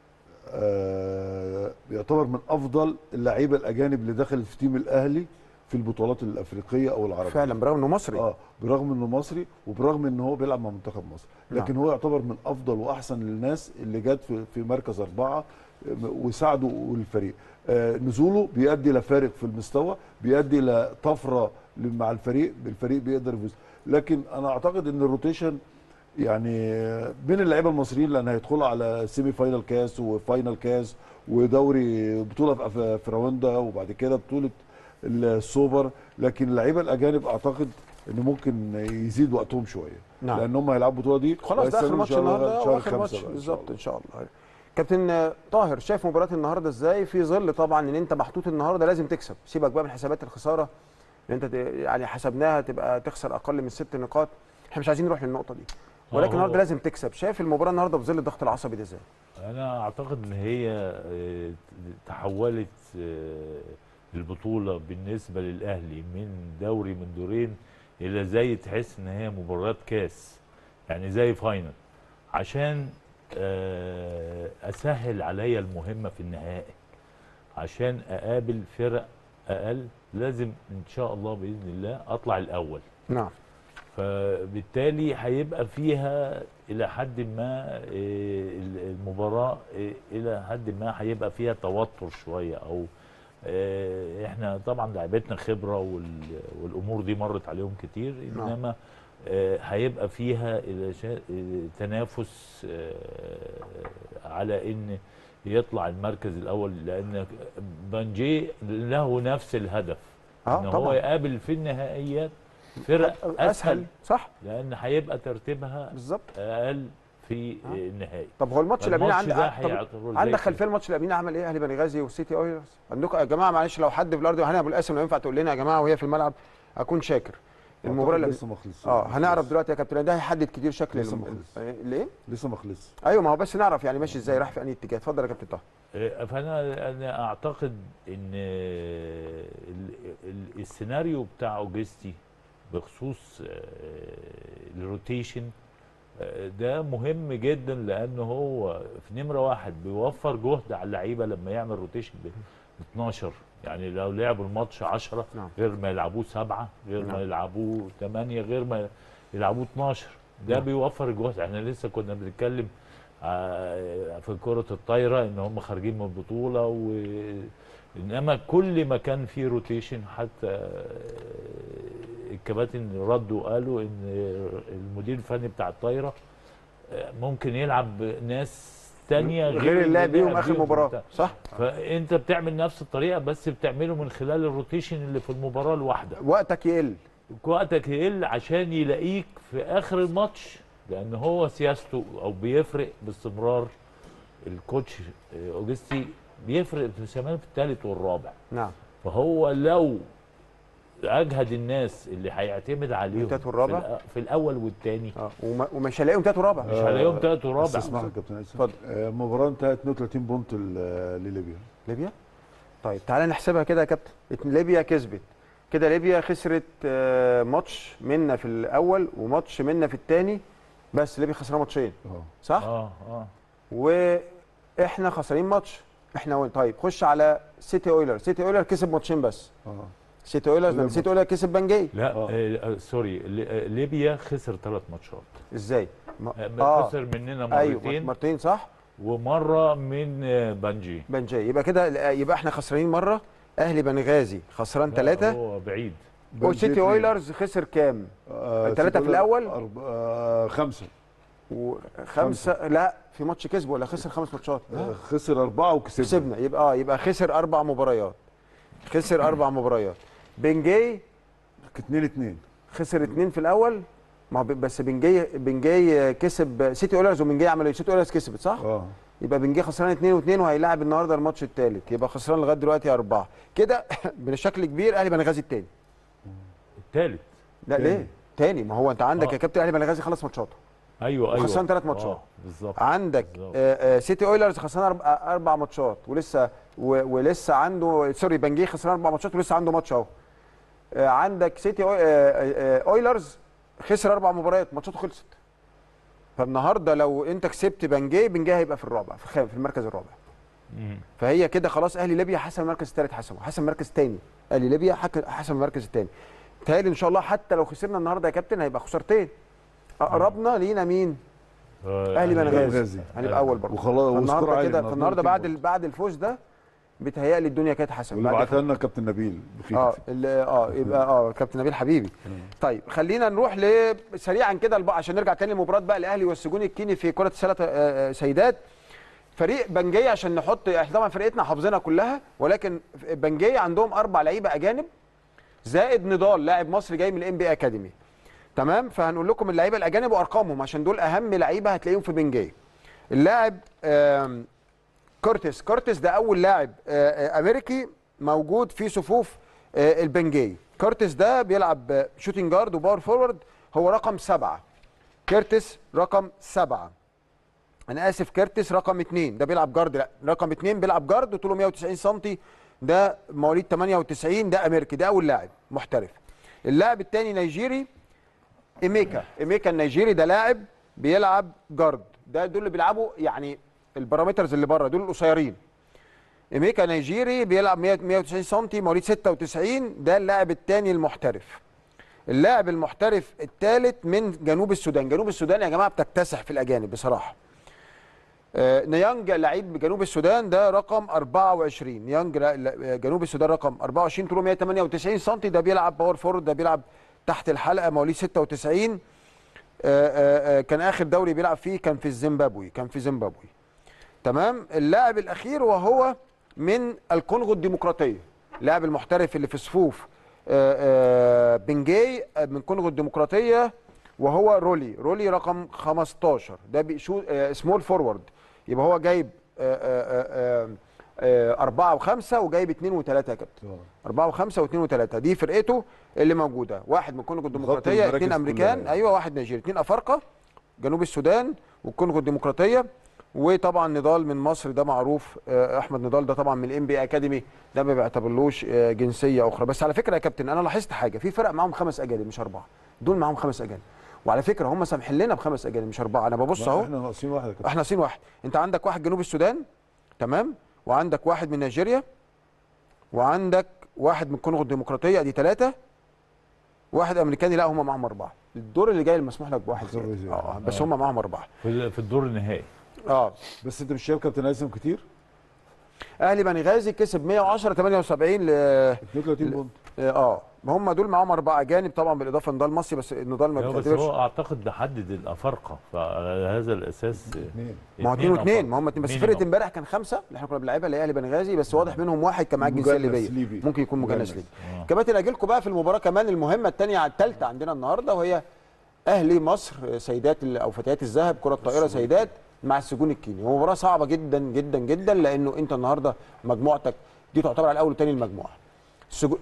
آه يعتبر من افضل اللعيبه الاجانب اللي دخل في تيم الاهلي في البطولات الافريقيه او العربيه فعلا برغم انه مصري اه برغم انه مصري وبرغم ان هو بيلعب مع منتخب مصر لكن هو يعتبر من افضل واحسن الناس اللي جت في, في مركز اربعه آه، وساعدوا الفريق آه نزوله بيؤدي لفارق في المستوى بيؤدي لطفره مع الفريق الفريق بيقدر يفوز لكن انا اعتقد ان الروتيشن يعني بين اللعيبه المصريين لان هيدخلوا على سيمي فاينال كاس وفاينال كاس ودوري بطوله في في رواندا وبعد كده بطوله السوبر لكن اللعيبه الاجانب اعتقد ان ممكن يزيد وقتهم شويه نعم. لان هم هيلعبوا البطوله دي خلاص ده اخر وهيستنوا إن ماتش شاء الله النهارده شهر واخر خمسة ماتش بقى إن شاء بالظبط الله. ان شاء الله كابتن آه، طاهر شايف مباراه النهارده ازاي في ظل طبعا ان انت محطوط النهارده لازم تكسب سيبك بقى من حسابات الخساره ان انت ت- يعني حسبناها تبقى تخسر اقل من ست نقاط احنا مش عايزين نروح للنقطه دي ولكن هو- النهارده لازم تكسب شايف المباراه النهارده في ظل الضغط العصبي ده ازاي انا اعتقد ان هي آه، تحولت آه، البطوله بالنسبه للاهلي من دوري من دورين الى زي تحس ان هي مباراه كاس يعني زي فاينل عشان آه، اسهل عليا المهمه في النهائي عشان اقابل فرق اقل لازم ان شاء الله باذن الله اطلع الاول نعم فبالتالي هيبقى فيها الى حد ما إيه، المباراه إيه، الى حد ما هيبقى فيها توتر شويه او إيه، احنا طبعا لعبتنا خبره وال- والامور دي مرت عليهم كتير نعم. انما آه، هيبقى فيها إلى شا- آه، تنافس آه، على ان يطلع المركز الاول لان بانجي له نفس الهدف اه ان هو طبعا يقابل في النهائيات فرق اسهل صح لان هيبقى ترتيبها بالظبط اقل في آه. النهائي طب هو الماتش اللي قبلنا الماتش عند ده طب هيعتبره زي عندك كده. خلفيه الماتش اللي قبلنا عمل ايه اهلي بني غازي والسيتي اويلرز عندكم يا جماعه معلش لو حد في الارض وهنا ابو القاسم لو ينفع تقول لنا يا جماعه وهي في الملعب اكون شاكر المباراه اللي لسه ما خلصش اه هنعرف دلوقتي يا كابتن ده هيحدد كتير شكل لسه الم- ما خلص. ال- ليه لسه ما خلصش ايوه ما هو بس نعرف يعني ماشي ازاي راح في انهي اتجاه اتفضل يا كابتن طه آه، فانا انا اعتقد ان ال- ال- السيناريو بتاع اوجستي بخصوص آه، الروتيشن آه، ده مهم جدا لان هو في نمره واحد بيوفر جهد على اللعيبه لما يعمل روتيشن ب 12 يعني لو لعبوا الماتش 10 نعم. غير ما يلعبوه سبعه غير ما نعم. يلعبوه 8 غير ما يلعبوه 12 ده نعم. بيوفر الجهد احنا لسه كنا بنتكلم آه، في كرة الطايرة ان هم خارجين من البطولة و انما كل ما كان في روتيشن حتى آه، الكباتن ردوا قالوا ان المدير الفني بتاع الطايرة آه، ممكن يلعب ناس تانية غير, غير اللي لعب بيهم لعب اخر بيهم مباراه وبتاع. صح فانت بتعمل نفس الطريقة بس بتعمله من خلال الروتيشن اللي في المباراة الواحدة وقتك يقل وقتك يقل عشان يلاقيك في اخر الماتش لان هو سياسته او بيفرق باستمرار الكوتش آه، اوجستي بيفرق في كمان في الثالث والرابع نعم فهو لو اجهد الناس اللي هيعتمد عليهم التالت والرابع؟ في, الأ- في الاول والثاني اه وما- ومش هلاقيهم تالت ورابع مش هلاقيهم ثالث ورابع اسمح لي يا كابتن اسف اتفضل. آه، المباراه انتهت 32 بونت ل- لليبيا ليبيا طيب تعالى نحسبها كده يا كابتن ات- ليبيا كسبت كده ليبيا خسرت آه، ماتش منا في الاول وماتش منا في الثاني بس ليبيا خسرانه ماتشين اه صح اه اه واحنا خسرانين ماتش احنا وين طيب خش على سيتي اويلر سيتي اويلر كسب ماتشين بس اه سيتي اويلر كل سيتي اويلر كسب بنجي لا آه. آه. آه سوري لي- آه، ليبيا خسر ثلاث ماتشات ازاي ما- آه. خسر مننا ايوه مرتين مرتين صح ومره من آه، بنجي بنجي يبقى كده يبقى احنا خسرانين مره اهلي بنغازي خسران لا، ثلاثه هو بعيد وسيتي اويلرز خسر كام آه التلاتة في سيتي الأول؟ أرب... آه خمسه وخمسه لا في ماتش كسبه ولا خسر خمس ماتشات آه خسر اربعه وكسبنا كسبنا يبقى اه يبقى خسر اربع مباريات خسر اربع مباريات بنجي 2 2 خسر اتنين في الاول ما هو ب- بس بنجي بنجي كسب سيتي اولرز وبنجي عملوا ايه؟ سيتي اولرز كسبت صح؟ اه يبقى بنجي خسران اتنين واتنين وهيلاعب النهارده الماتش الثالث يبقى خسران لغايه دلوقتي اربعه كده بشكل كبير اهلي بنغازي الثاني الثالث لا تاني. ليه؟ تاني ما هو انت عندك آه. يا كابتن اهلي بنغازي خلص ماتشاته ايوه ايوه وخسران ثلاث ماتشات. آه، بالظبط عندك بالظبط. آه، آه، سيتي اويلرز خسران اربع, أربع ماتشات ولسه و- ولسه عنده سوري بنجي خسران اربع ماتشات ولسه عنده ماتش اهو آه، عندك سيتي أوي- آه، آه، آه، اويلرز خسر اربع مباريات ماتشاته خلصت فالنهارده لو انت كسبت بنجي بنجي هيبقى في الرابع في, الخام- في المركز الرابع مم. فهي كده خلاص اهلي ليبيا حسم المركز الثالث حسمه حسم المركز الثاني اهلي ليبيا حك- حسم المركز الثاني تهيألي ان شاء الله حتى لو خسرنا النهارده يا كابتن هيبقى خسارتين قربنا لينا مين آه، اهلي بنغازي بنغازي. هنبقى اول برضه وخلاص وسكور فالنهارده عالي كده فالنهارده بعد ال- بعد الفوز ده بيتهيألي الدنيا كانت حسن واللي بعد بعتها لنا كابتن نبيل بخيت اه ال- اه يبقى اه كابتن نبيل حبيبي طيب خلينا نروح ل سريعا كده الب- عشان نرجع تاني لمباراه بقى الاهلي والسجون الكيني في كره السله آه، آه، سيدات فريق بنجيه عشان نحط احنا طبعا فرقتنا حافظينها كلها ولكن بنجيه عندهم اربع لعيبه اجانب زائد نضال لاعب مصري جاي من الام بي اكاديمي تمام فهنقول لكم اللعيبه الاجانب وارقامهم عشان دول اهم لعيبه هتلاقيهم في بنجيه اللاعب آم، كورتيس كورتيس ده اول لاعب آه، آه، امريكي موجود في صفوف آه، البنجي كورتيس ده بيلعب آه، شوتنج جارد وباور فورورد هو رقم سبعة كيرتس رقم سبعة انا اسف كيرتس رقم اثنين ده بيلعب جارد لا رقم اثنين بيلعب جارد طوله 190 سم ده مواليد 98 ده امريكي ده اول لاعب محترف اللاعب الثاني نيجيري ايميكا ايميكا النيجيري ده لاعب بيلعب جارد ده دول اللي بيلعبوا يعني البارامترز اللي بره دول القصيرين ايميكا نيجيري بيلعب 100 190 سم مواليد 96 ده اللاعب الثاني المحترف اللاعب المحترف الثالث من جنوب السودان جنوب السودان يا جماعه بتكتسح في الاجانب بصراحه آه، نيانج لعيب جنوب السودان ده رقم 24 نيانج لا- لا- جنوب السودان رقم 24 طوله 198 سم ده بيلعب باور فورد ده بيلعب تحت الحلقه مواليد 96 آه، آه، آه، كان اخر دوري بيلعب فيه كان في الزيمبابوي كان في زيمبابوي تمام اللاعب الاخير وهو من الكونغو الديمقراطيه اللاعب المحترف اللي في صفوف آه، آه، بنجاي آه، من كونغو الديمقراطيه وهو رولي رولي رقم 15 ده بيشو آه، سمول فورورد يبقى هو جايب آه، آه، آه، آه، أربعة وخمسة وجايب اتنين وتلاتة يا كابتن آه. أربعة وخمسة واثنين وثلاثة دي فرقته اللي موجودة واحد من كونغو الديمقراطية المراكز اثنين أمريكان كلها. أيوة واحد نيجيري اثنين أفارقة جنوب السودان والكونغو الديمقراطية وطبعا نضال من مصر ده معروف آه، احمد نضال ده طبعا من الام بي اكاديمي ده ما بيعتبرلوش آه، جنسيه اخرى بس على فكره يا كابتن انا لاحظت حاجه في فرق معاهم خمس اجانب مش اربعه دول معاهم خمس اجانب وعلى فكره هم سامحين لنا بخمس اجانب مش اربعه انا ببص ما اهو احنا ناقصين واحد يا كابتن. احنا ناقصين واحد انت عندك واحد جنوب السودان تمام وعندك واحد من نيجيريا وعندك واحد من الكونغو الديمقراطيه دي ثلاثه واحد امريكاني لا هم معاهم اربعه الدور اللي جاي المسموح لك بواحد زيادة. زيادة. اه بس هم معاهم اربعه في ال- في الدور النهائي اه بس انت مش شايف كابتن هيثم كتير اهلي بني غازي كسب 110 78 ل 32 بونت اه هم دول معاهم اربعه اجانب طبعا بالاضافه لنضال مصري بس نضال ما لا، بس بيعتبرش هو اعتقد ده حدد الافارقه فعلى هذا الاساس اثنين ما هو اثنين واثنين أفارقة. ما هم اتنين. بس اتنين فرقه أفارقة. امبارح كان خمسه اللي احنا كنا بنلعبها اللي هي اهلي بني غازي بس واضح منهم واحد كان معاه الجنسيه مجنس الليبيه ليبي. ممكن يكون مجنس مجنس. ليبي آه. كباتن اجي لكم بقى في المباراه كمان المهمه الثانيه الثالثه عندنا النهارده وهي اهلي مصر سيدات ال- او فتيات الذهب كره الطائره سيدات مع السجون الكيني هو مباراه صعبه جدا جدا جدا لانه انت النهارده مجموعتك دي تعتبر على الاول والثاني المجموعه السجون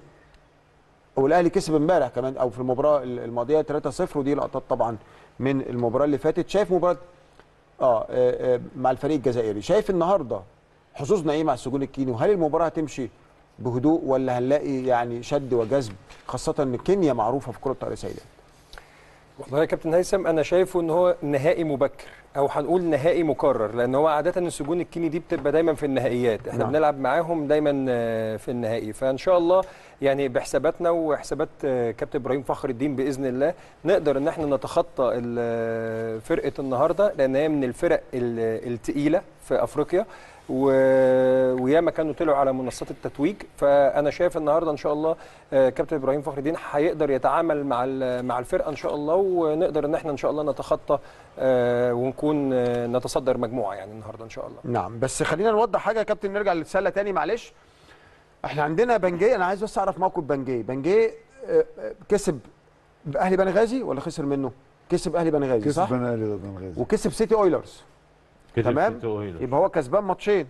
والاهلي كسب امبارح كمان او في المباراه الماضيه 3-0 ودي لقطات طبعا من المباراه اللي فاتت شايف مباراه اه, آه, آه مع الفريق الجزائري شايف النهارده حظوظنا ايه مع السجون الكيني وهل المباراه هتمشي بهدوء ولا هنلاقي يعني شد وجذب خاصه ان كينيا معروفه في كره الطائره سيدات والله يا كابتن هيثم انا شايفه ان هو نهائي مبكر او هنقول نهائي مكرر لان هو عاده السجون الكيني دي بتبقى دايما في النهائيات احنا نعم. بنلعب معاهم دايما آه، في النهائي فان شاء الله يعني بحساباتنا وحسابات آه، كابتن ابراهيم فخر الدين باذن الله نقدر ان احنا نتخطى ال- فرقه النهارده لان هي من الفرق ال- التقيله في افريقيا و... وياما كانوا طلعوا على منصات التتويج فانا شايف النهارده ان شاء الله آه، كابتن ابراهيم فخر الدين هيقدر يتعامل مع ال- مع الفرقه ان شاء الله ونقدر ان احنا ان شاء الله نتخطى آه، ونكون آه، نتصدر مجموعه يعني النهارده ان شاء الله نعم بس خلينا نوضح حاجه يا كابتن نرجع للسله تاني معلش احنا عندنا بنجي انا عايز بس اعرف موقف بنجي بنجي آه، آه، كسب اهلي بني غازي ولا خسر منه كسب اهلي بني غازي كسب صح بن اهلي ضد بنغازي وكسب سيتي اويلرز كده تمام في تؤهيل. يبقى هو كسبان ماتشين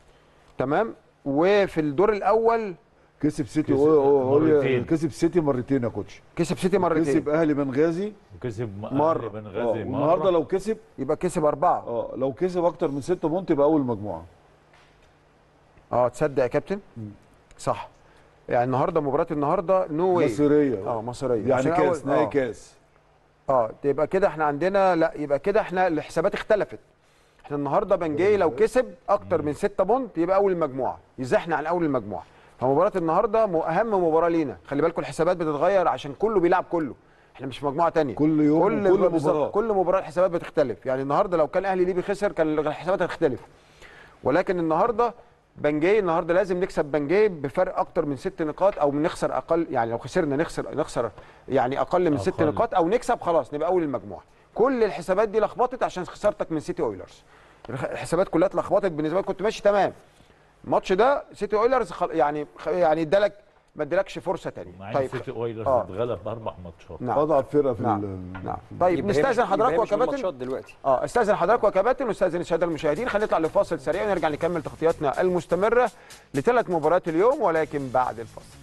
تمام وفي الدور الاول كسب سيتي كسب أو- أو- أو- مرتين. كسب سيتي مرتين يا كوتش كسب سيتي مرتين كسب اهلي بنغازي وكسب م- مرة. أهلي بن اه غازي والنهارده مرة. لو كسب يبقى كسب اربعه اه لو كسب اكتر من 6 بونت يبقى اول مجموعه اه تصدق يا كابتن صح يعني النهارده مباراه النهارده نو واي مصريه اه مصريه يعني عشان كاس أول- نهائي آه. كاس اه يبقى كده احنا عندنا لا يبقى كده احنا الحسابات اختلفت احنا النهارده بنجي لو كسب اكتر من 6 بونت يبقى اول المجموعه يزحنا عن اول المجموعه فمباراه النهارده م- اهم مباراه لينا خلي بالكم الحسابات بتتغير عشان كله بيلعب كله احنا مش في مجموعه تانية كل يوم كل وكل بالظبط، مباراة. كل مباراه الحسابات بتختلف يعني النهارده لو كان اهلي ليبي خسر كان الحسابات هتختلف ولكن النهارده بنجي النهارده لازم نكسب بنجي بفرق اكتر من ست نقاط او نخسر اقل يعني لو خسرنا نخسر نخسر يعني اقل من ست أقل. نقاط او نكسب خلاص نبقى اول المجموعه كل الحسابات دي لخبطت عشان خسارتك من سيتي اويلرز الخ- الحسابات كلها اتلخبطت بالنسبه لي كنت ماشي تمام الماتش ده سيتي اويلرز خل... يعني خ- يعني ادالك ما ادالكش فرصه ثانيه مع ان طيب سيتي اويلرز آه. اتغلب باربع ماتشات نعم اضعف فرقه في نعم ال- نعم طيب يبقى هي مش- نستاذن يبقى حضراتكم هي يا مش في كباتن الماتشات دلوقتي اه استاذن حضراتكم يا كباتن واستاذن الساده المشاهدين خلينا نطلع لفاصل سريع ونرجع نكمل تغطياتنا المستمره لثلاث مباريات اليوم ولكن بعد الفاصل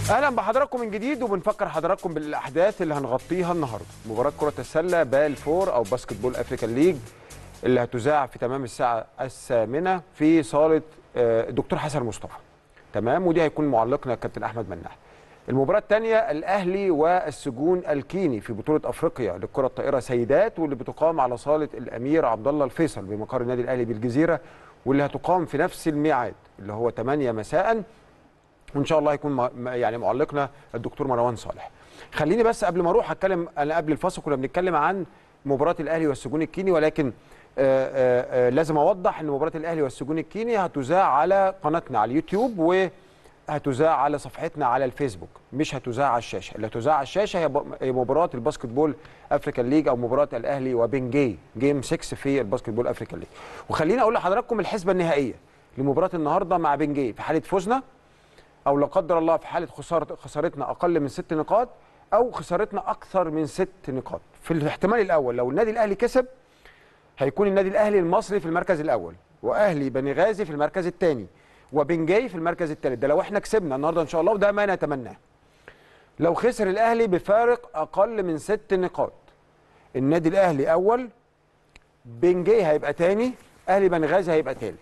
اهلا بحضراتكم من جديد وبنفكر حضراتكم بالاحداث اللي هنغطيها النهارده مباراه كره السله بال فور او باسكت بول افريكان ليج اللي هتذاع في تمام الساعه الثامنه في صاله آه، الدكتور حسن مصطفى تمام ودي هيكون معلقنا الكابتن احمد مناح المباراه الثانيه الاهلي والسجون الكيني في بطوله افريقيا للكره الطائره سيدات واللي بتقام على صاله الامير عبد الله الفيصل بمقر النادي الاهلي بالجزيره واللي هتقام في نفس الميعاد اللي هو 8 مساء وان شاء الله هيكون م- م- يعني معلقنا الدكتور مروان صالح خليني بس قبل ما اروح اتكلم انا قبل الفاصل كنا بنتكلم عن مباراه الاهلي والسجون الكيني ولكن آه، آه، آه، لازم اوضح ان مباراه الاهلي والسجون الكيني هتذاع على قناتنا على اليوتيوب وهتذاع على صفحتنا على الفيسبوك مش هتذاع على الشاشه اللي هتذاع على الشاشه هي ب- هي مباراه الباسكت بول افريكان ليج او مباراه الاهلي وبنجي جيم 6 في الباسكت بول افريكان ليج وخليني اقول لحضراتكم الحسبه النهائيه لمباراه النهارده مع بنجي في حاله فوزنا او لا قدر الله في حاله خساره خسارتنا اقل من ست نقاط او خسارتنا اكثر من ست نقاط في الاحتمال الاول لو النادي الاهلي كسب هيكون النادي الاهلي المصري في المركز الاول واهلي بني غازي في المركز الثاني وبنجاي في المركز الثالث ده لو احنا كسبنا النهارده ان شاء الله وده ما نتمناه لو خسر الاهلي بفارق اقل من ست نقاط النادي الاهلي اول بنجاي هيبقى ثاني اهلي بني غازي هيبقى ثالث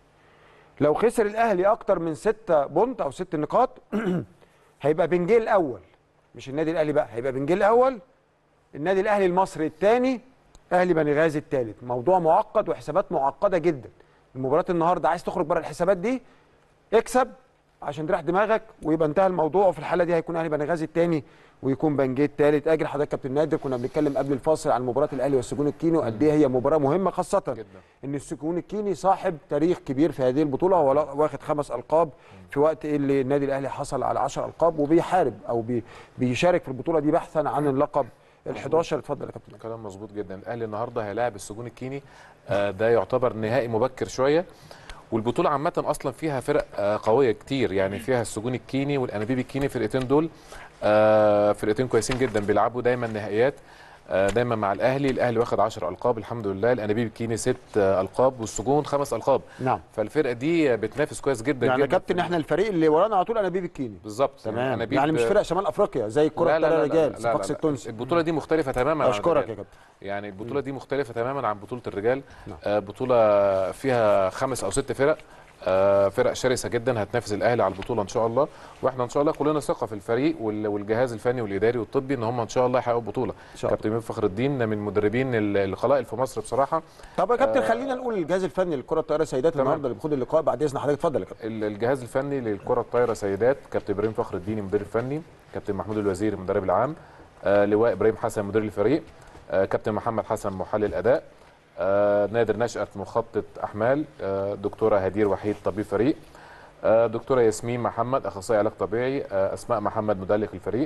لو خسر الاهلي اكتر من ستة بونت او ست نقاط هيبقى بنجيل الاول مش النادي الاهلي بقى هيبقى بنجيل الاول النادي الاهلي المصري الثاني اهلي بني غازي الثالث موضوع معقد وحسابات معقده جدا المباراه النهارده عايز تخرج بره الحسابات دي اكسب عشان تريح دماغك ويبقى انتهى الموضوع وفي الحاله دي هيكون اهلي بني غازي الثاني ويكون بنجي الثالث اجل حضرتك كابتن نادر كنا بنتكلم قبل الفاصل عن مباراه الاهلي والسجون الكيني وقد ايه هي مباراه مهمه خاصه جدا ان السجون الكيني صاحب تاريخ كبير في هذه البطوله هو لا- واخد خمس القاب في وقت اللي النادي الاهلي حصل على 10 القاب وبيحارب او بي بيشارك في البطوله دي بحثا عن اللقب ال11 اتفضل يا كابتن كلام مظبوط جدا الاهلي النهارده هيلاعب السجون الكيني آه، ده يعتبر نهائي مبكر شويه والبطوله عامه اصلا فيها فرق آه، قويه كتير يعني فيها السجون الكيني والانابيب الكيني فرقتين دول آه، فرقتين كويسين جدا بيلعبوا دايما نهائيات آه، دايما مع الاهلي الاهلي واخد 10 القاب الحمد لله الانابيب الكيني ست آه، القاب والسجون خمس القاب نعم فالفرقه دي بتنافس كويس جدا يعني يا جدا كابتن احنا الفريق اللي ورانا على طول انابيب الكيني بالظبط تمام أنابيب- يعني مش فرق شمال افريقيا زي الكره لا لا الطايره لا لا الرجال لا لا صفاقس لا. التونسي البطوله دي مختلفه تماما عن اشكرك الرجال. يا كابتن يعني البطوله دي مختلفه تماما عن بطوله الرجال نعم. آه بطوله فيها خمس او ست فرق آه فرق شرسه جدا هتنافس الاهلي على البطوله ان شاء الله واحنا ان شاء الله كلنا ثقه في الفريق وال- والجهاز الفني والاداري والطبي ان هم ان شاء الله يحققوا البطوله ان شاء الله كابتن ميم فخر الدين من المدربين ال- القلائل في مصر بصراحه طب يا كابتن آه، خلينا نقول الجهاز الفني للكره الطايره سيدات تمام. النهارده اللي بيخوض اللقاء بعد اذن حضرتك اتفضل يا كابتن ال- الجهاز الفني للكره الطايره سيدات كابتن ابراهيم فخر الدين المدير الفني كابتن محمود الوزير المدرب العام آه لواء ابراهيم حسن مدير الفريق آه كابتن محمد حسن محلل اداء آه نادر نشأت مخطط احمال آه دكتوره هدير وحيد طبيب فريق آه دكتوره ياسمين محمد اخصائي علاج طبيعي آه اسماء محمد مدلك الفريق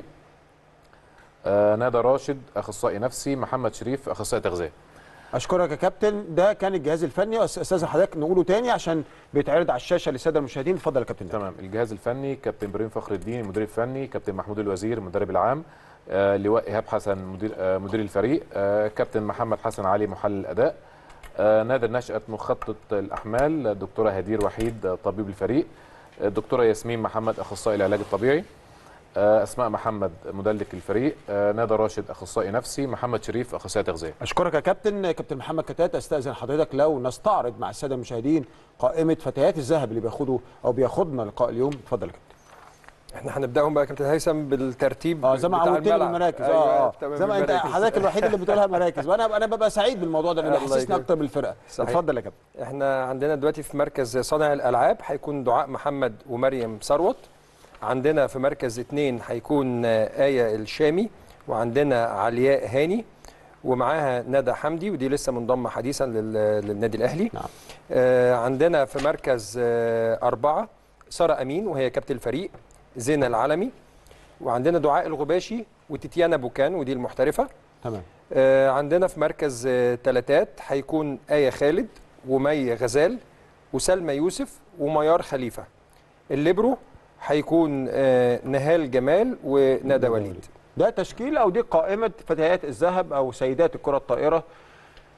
آه ندى راشد اخصائي نفسي محمد شريف اخصائي تغذيه اشكرك يا كابتن ده كان الجهاز الفني أس- استاذ حضرتك نقوله تاني عشان بيتعرض على الشاشه للساده المشاهدين اتفضل يا كابتن تمام الجهاز الفني كابتن ابراهيم فخر الدين المدير الفني كابتن محمود الوزير المدرب العام آه لواء ايهاب حسن مدير آه مدير الفريق آه كابتن محمد حسن علي محلل الاداء آه نادر نشأت مخطط الاحمال الدكتوره هدير وحيد آه، طبيب الفريق الدكتوره ياسمين محمد اخصائي العلاج الطبيعي آه اسماء محمد مدلك الفريق آه نادى راشد اخصائي نفسي محمد شريف اخصائي تغذيه اشكرك يا كابتن كابتن محمد كتات استاذن حضرتك لو نستعرض مع الساده المشاهدين قائمه فتيات الذهب اللي بياخدوا او بياخدنا لقاء اليوم اتفضل يا كابتن احنا هنبداهم بقى يا كابتن هيثم بالترتيب اه زي ما بتاع عودتني الملعب. المراكز أيوة، اه اه تمام، زي ما انت المراكز. حضرتك الوحيد اللي بتقولها مراكز وانا انا ببقى سعيد بالموضوع ده لانه الله بيحسسني يكرمك. اكتر بالفرقه صحيح. اتفضل يا كابتن احنا عندنا دلوقتي في مركز صانع الالعاب هيكون دعاء محمد ومريم ثروت عندنا في مركز اثنين هيكون آه، آية الشامي وعندنا علياء هاني ومعاها ندى حمدي ودي لسه منضمه حديثا لل- للنادي الاهلي نعم. آه عندنا في مركز آه أربعة سارة أمين وهي كابتن الفريق زينة العلمي وعندنا دعاء الغباشي وتيتيانا بوكان ودي المحترفة تمام آه، عندنا في مركز آه، تلاتات هيكون آية خالد ومي غزال وسلمى يوسف وميار خليفة الليبرو هيكون آه، نهال جمال وندى وليد ده تشكيل او دي قائمه فتيات الذهب او سيدات الكره الطائره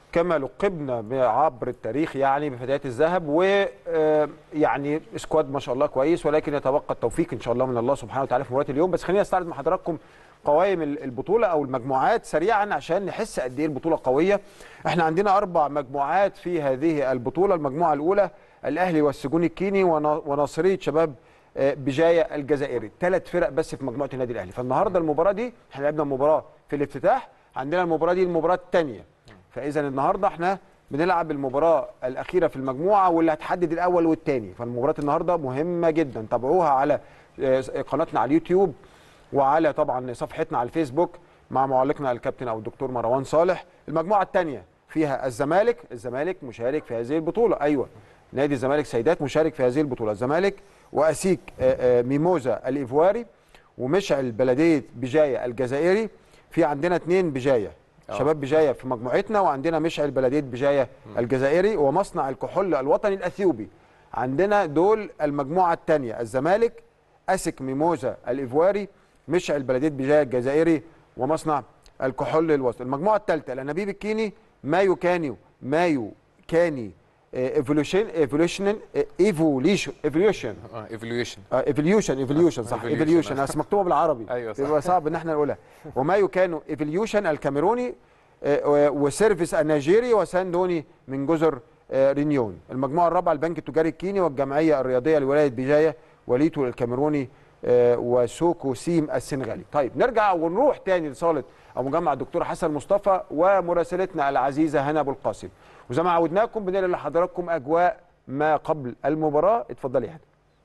كما لقبنا عبر التاريخ يعني بفتيات الذهب ويعني سكواد ما شاء الله كويس ولكن يتبقى التوفيق ان شاء الله من الله سبحانه وتعالى في مباراه اليوم بس خلينا نستعرض مع حضراتكم قوائم البطوله او المجموعات سريعا عشان نحس قد ايه البطوله قويه احنا عندنا اربع مجموعات في هذه البطوله المجموعه الاولى الاهلي والسجون الكيني ونا- وناصريه شباب آه، بجايه الجزائري ثلاث فرق بس في مجموعه النادي الاهلي فالنهارده المباراه دي احنا لعبنا مباراه في الافتتاح عندنا المباراه دي المباراه الثانيه فاذا النهارده احنا بنلعب المباراه الاخيره في المجموعه واللي هتحدد الاول والثاني فالمباراه النهارده مهمه جدا تابعوها على آه، قناتنا على اليوتيوب وعلى طبعا صفحتنا على الفيسبوك مع معلقنا الكابتن او الدكتور مروان صالح المجموعه الثانيه فيها الزمالك الزمالك مشارك في هذه البطوله ايوه نادي الزمالك سيدات مشارك في هذه البطوله الزمالك واسيك آه، آه، ميموزا الايفواري ومشعل بلديه بجايه الجزائري في عندنا اثنين بجايه شباب بجايه في مجموعتنا وعندنا مشعل بلديه بجايه الجزائري ومصنع الكحول الوطني الاثيوبي عندنا دول المجموعه الثانيه الزمالك اسك ميموزا الايفواري مشعل بلديه بجايه الجزائري ومصنع الكحول الوسط المجموعه الثالثه الانابيب الكيني مايو كانيو مايو كاني ايفولوشن ايفولوشن ايفوليشن ايفوليوشن اه ايفوليوشن ايفوليوشن ايفوليوشن صح Evolution. ايفوليوشن اصل مكتوبه بالعربي أيوة صح. بيبقى صعب ان احنا نقولها ومايو كانوا ايفوليوشن الكاميروني آه، و- وسيرفيس النيجيري وساندوني من جزر آه، رينيون المجموعه الرابعه البنك التجاري الكيني والجمعيه الرياضيه لولايه بجايه وليتو الكاميروني آه، وسوكو سيم السنغالي طيب نرجع ونروح تاني لصاله او مجمع الدكتور حسن مصطفى ومراسلتنا العزيزه هنا ابو القاسم وزي ما عودناكم بنقل لحضراتكم اجواء ما قبل المباراه اتفضلي يا هنا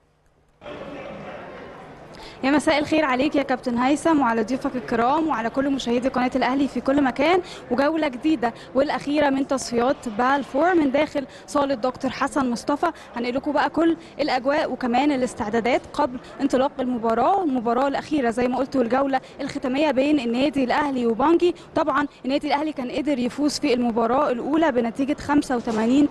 يا مساء الخير عليك يا كابتن هيثم وعلى ضيوفك الكرام وعلى كل مشاهدي قناه الاهلي في كل مكان وجوله جديده والاخيره من تصفيات بالفور من داخل صاله دكتور حسن مصطفى هنقل لكم بقى كل الاجواء وكمان الاستعدادات قبل انطلاق المباراه المباراه الاخيره زي ما قلت والجوله الختاميه بين النادي الاهلي وبانجي طبعا النادي الاهلي كان قدر يفوز في المباراه الاولى بنتيجه 85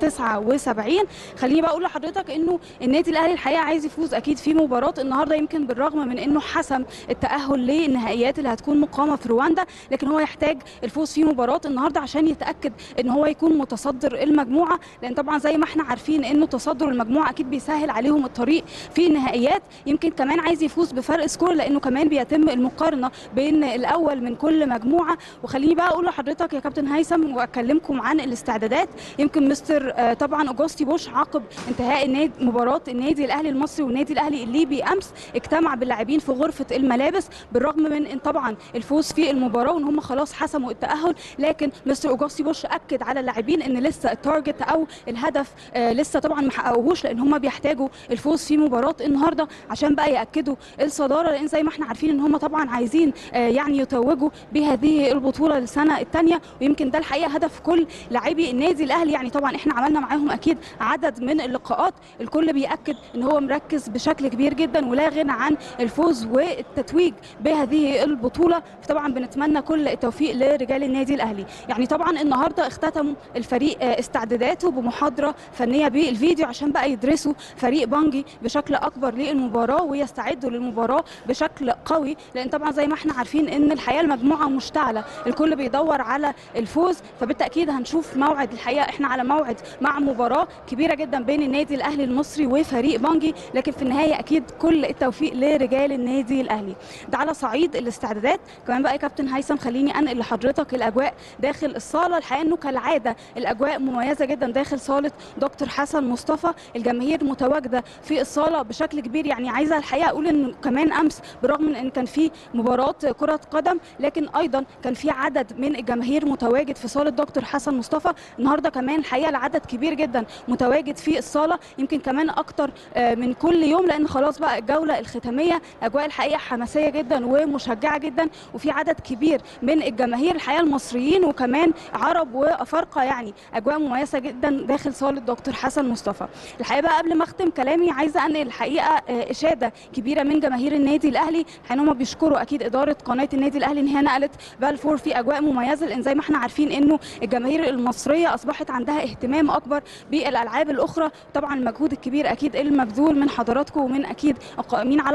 79 خليني بقى اقول لحضرتك انه النادي الاهلي الحقيقه عايز يفوز اكيد في مباراه النهارده يمكن بالرغم من انه حسم التاهل للنهائيات اللي هتكون مقامه في رواندا لكن هو يحتاج الفوز في مباراه النهارده عشان يتاكد ان هو يكون متصدر المجموعه لان طبعا زي ما احنا عارفين انه تصدر المجموعه اكيد بيسهل عليهم الطريق في النهائيات يمكن كمان عايز يفوز بفرق سكور لانه كمان بيتم المقارنه بين الاول من كل مجموعه وخليني بقى اقول لحضرتك يا كابتن هيثم واكلمكم عن الاستعدادات يمكن مستر آه، طبعا اوجوستي بوش عقب انتهاء النادي مباراه النادي الاهلي المصري والنادي الاهلي الليبي امس اجتمع باللاعبين في غرفه الملابس بالرغم من ان طبعا الفوز في المباراه وان هم خلاص حسموا التاهل لكن مستر اوجوستي بوش اكد على اللاعبين ان لسه التارجت او الهدف آه، لسه طبعا ما حققوهوش لان هم بيحتاجوا الفوز في مباراه النهارده عشان بقى ياكدوا الصداره لان زي ما احنا عارفين ان هم طبعا عايزين آه، يعني يتوجوا بهذه البطوله للسنه الثانيه ويمكن ده الحقيقه هدف كل لاعبي النادي الاهلي يعني طبعا احنا عملنا معاهم اكيد عدد من اللقاءات الكل بياكد ان هو مركز بشكل كبير جدا ولا غنى عن الفوز والتتويج بهذه البطوله طبعا بنتمنى كل التوفيق لرجال النادي الاهلي يعني طبعا النهارده اختتموا الفريق آه، استعداداته بمحاضره فنيه بالفيديو عشان بقى يدرسوا فريق بانجي بشكل اكبر للمباراه ويستعدوا للمباراه بشكل قوي لان طبعا زي ما احنا عارفين ان الحقيقه المجموعه مشتعله الكل بيدور على الفوز فبالتاكيد هنشوف موعد الحقيقه احنا على موعد مع مباراه كبيره جدا بين النادي الاهلي المصري وفريق بانجي لكن في النهايه اكيد كل التوفيق لرجال النادي الاهلي ده على صعيد الاستعدادات كمان بقى يا كابتن هيثم خليني انقل لحضرتك الاجواء داخل الصاله الحقيقه انه كالعاده الاجواء مميزه جدا داخل صاله دكتور حسن مصطفى الجماهير متواجده في الصاله بشكل كبير يعني عايزه الحقيقه اقول ان كمان امس بالرغم من ان كان في مباراه كره قدم لكن ايضا كان في عدد من الجماهير متواجد في صاله دكتور حسن مصطفى النهارده كمان الحقيقه العدد كبير جدا متواجد في الصاله يمكن كمان اكتر آه، من كل يوم لان خلاص بقى الجوله الختاميه اجواء الحقيقه حماسيه جدا ومشجعه جدا وفي عدد كبير من الجماهير الحقيقه المصريين وكمان عرب وافارقه يعني اجواء مميزه جدا داخل صاله دكتور حسن مصطفى الحقيقه بقى قبل ما اختم كلامي عايزه انقل الحقيقه آه، اشاده كبيره من جماهير النادي الاهلي ان هم بيشكروا اكيد اداره قناه النادي الاهلي ان هي نقلت بالفور في اجواء مميزه لان زي ما احنا عارفين انه الجماهير المصريه اصبحت عندها اهتمام اكبر بالالعاب الاخرى طبعا المجهود الكبير اكيد المبذول من حضراتكم ومن اكيد القائمين على قناه النادي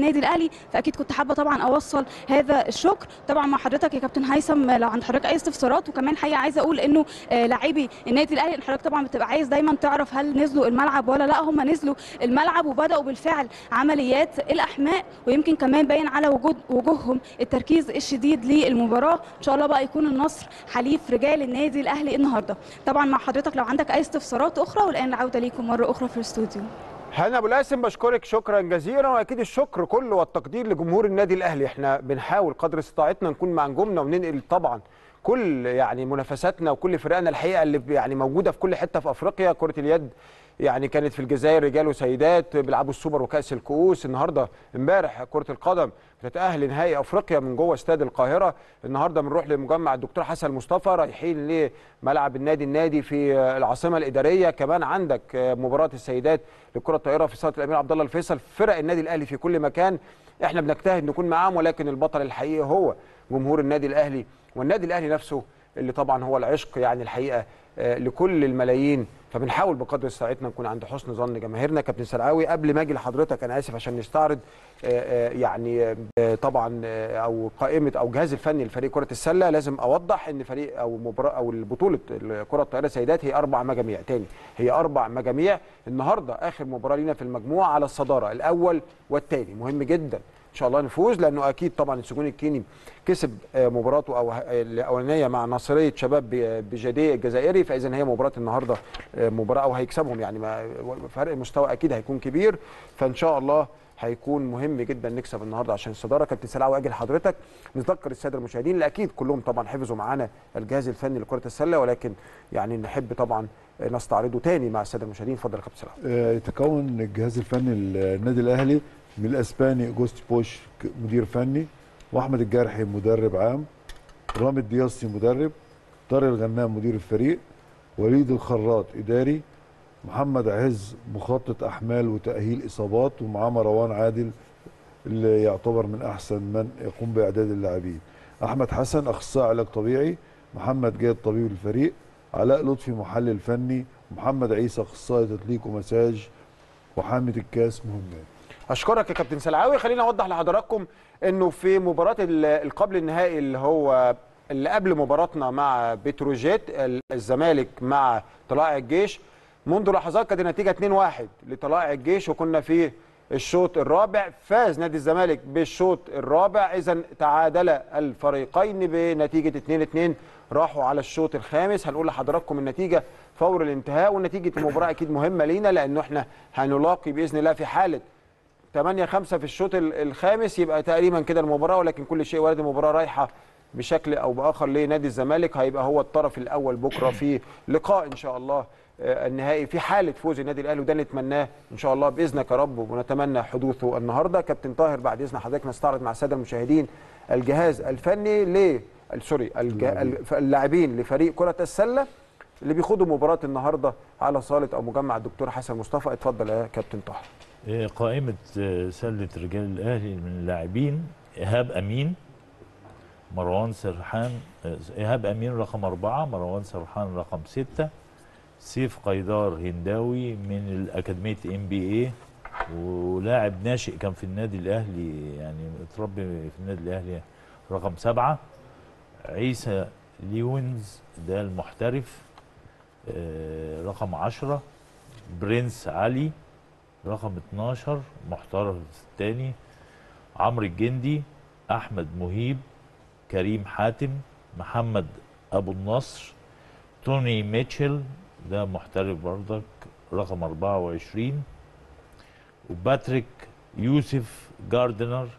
النادي الاهلي فاكيد كنت حابه طبعا اوصل هذا الشكر طبعا مع حضرتك يا كابتن هيثم لو عند حضرتك اي استفسارات وكمان حقيقه عايزه اقول انه آه، لاعبي النادي الاهلي إن حضرتك طبعا بتبقى عايز دايما تعرف هل نزلوا الملعب ولا لا هم نزلوا الملعب وبداوا بالفعل عمليات الاحماء ويمكن كمان باين على وجود وجوههم التركيز الشديد للمباراه ان شاء الله بقى يكون النصر حليف رجال النادي الاهلي النهارده طبعا مع حضرتك لو عندك اي استفسارات اخرى والان العوده ليكم مره اخرى في الاستوديو هنا ابو القاسم بشكرك شكرا جزيلا واكيد الشكر كله والتقدير لجمهور النادي الاهلي احنا بنحاول قدر استطاعتنا نكون مع نجومنا وننقل طبعا كل يعني منافساتنا وكل فرقنا الحقيقه اللي يعني موجوده في كل حته في افريقيا كره اليد يعني كانت في الجزائر رجال وسيدات بيلعبوا السوبر وكاس الكؤوس النهارده امبارح كره القدم بتتاهل لنهائي افريقيا من جوه استاد القاهره النهارده بنروح لمجمع الدكتور حسن مصطفى رايحين لملعب النادي النادي في العاصمه الاداريه كمان عندك مباراه السيدات لكره الطائره في صاله الامير عبد الله الفيصل فرق النادي الاهلي في كل مكان احنا بنجتهد نكون معاهم ولكن البطل الحقيقي هو جمهور النادي الاهلي والنادي الاهلي نفسه اللي طبعا هو العشق يعني الحقيقه آه، لكل الملايين فبنحاول بقدر استطاعتنا نكون عند حسن ظن جماهيرنا كابتن سرعاوي قبل ما اجي لحضرتك انا اسف عشان نستعرض آه، آه، يعني آه، طبعا آه، او قائمه او جهاز الفني لفريق كره السله لازم اوضح ان فريق او مباراه او البطوله كره الطائره سيدات هي اربع مجاميع تاني هي اربع مجاميع النهارده اخر مباراه لينا في المجموعه على الصداره الاول والثاني مهم جدا ان شاء الله نفوز لانه اكيد طبعا السجون الكيني كسب آه، مباراته او ه- الاولانيه مع ناصريه شباب ب- بجديه الجزائري فاذا هي مباراه النهارده آه، مباراه او هيكسبهم يعني ما فرق المستوى اكيد هيكون كبير فان شاء الله هيكون مهم جدا نكسب النهارده عشان الصداره كابتن سلاوي اجل حضرتك نذكر الساده المشاهدين اللي اكيد كلهم طبعا حفظوا معانا الجهاز الفني لكره السله ولكن يعني نحب طبعا آه، نستعرضه تاني مع الساده المشاهدين اتفضل يا كابتن سلاوي آه، يتكون الجهاز الفني للنادي الاهلي من الاسباني اجوست بوش ك- مدير فني واحمد الجرحي مدرب عام رامي الدياسي مدرب طارق الغنام مدير الفريق وليد الخراط اداري محمد عز مخطط احمال وتاهيل اصابات ومعاه مروان عادل اللي يعتبر من احسن من يقوم باعداد اللاعبين احمد حسن اخصائي علاج طبيعي محمد جاد طبيب الفريق علاء لطفي محلل فني محمد عيسى اخصائي تدليك ومساج وحامد الكاس مهمات اشكرك يا كابتن سلعاوي خليني اوضح لحضراتكم انه في مباراه ال- القبل النهائي اللي هو اللي قبل مباراتنا مع بتروجيت ال- الزمالك مع طلائع الجيش منذ لحظات كانت النتيجه 2-1 لطلائع الجيش وكنا في الشوط الرابع فاز نادي الزمالك بالشوط الرابع اذا تعادل الفريقين بنتيجه 2-2 راحوا على الشوط الخامس هنقول لحضراتكم النتيجه فور الانتهاء ونتيجه المباراه اكيد مهمه لينا لانه احنا هنلاقي باذن الله في حاله 8 5 في الشوط ال- الخامس يبقى تقريبا كده المباراه ولكن كل شيء وارد المباراه رايحه بشكل او باخر لنادي الزمالك هيبقى هو الطرف الاول بكره في لقاء ان شاء الله آه، النهائي في حاله فوز النادي الاهلي وده نتمناه ان شاء الله باذنك يا رب ونتمنى حدوثه النهارده كابتن طاهر بعد اذن حضرتك نستعرض مع الساده المشاهدين الجهاز الفني ل سوري الج- الف- اللاعبين لفريق كره السله اللي بيخوضوا مباراه النهارده على صاله او مجمع الدكتور حسن مصطفى اتفضل يا كابتن طاهر آه، قائمة آه، سلة رجال الأهلي من اللاعبين إيهاب أمين مروان سرحان آه، إيهاب أمين رقم أربعة مروان سرحان رقم ستة سيف قيدار هنداوي من الأكاديمية ام بي اي ولاعب ناشئ كان في النادي الأهلي يعني اتربي في النادي الأهلي رقم سبعة عيسى ليونز ده المحترف آه، رقم عشرة برنس علي رقم 12 محترف الثاني عمرو الجندي احمد مهيب كريم حاتم محمد ابو النصر توني ميتشل ده محترف برضك رقم 24 وباتريك يوسف جاردنر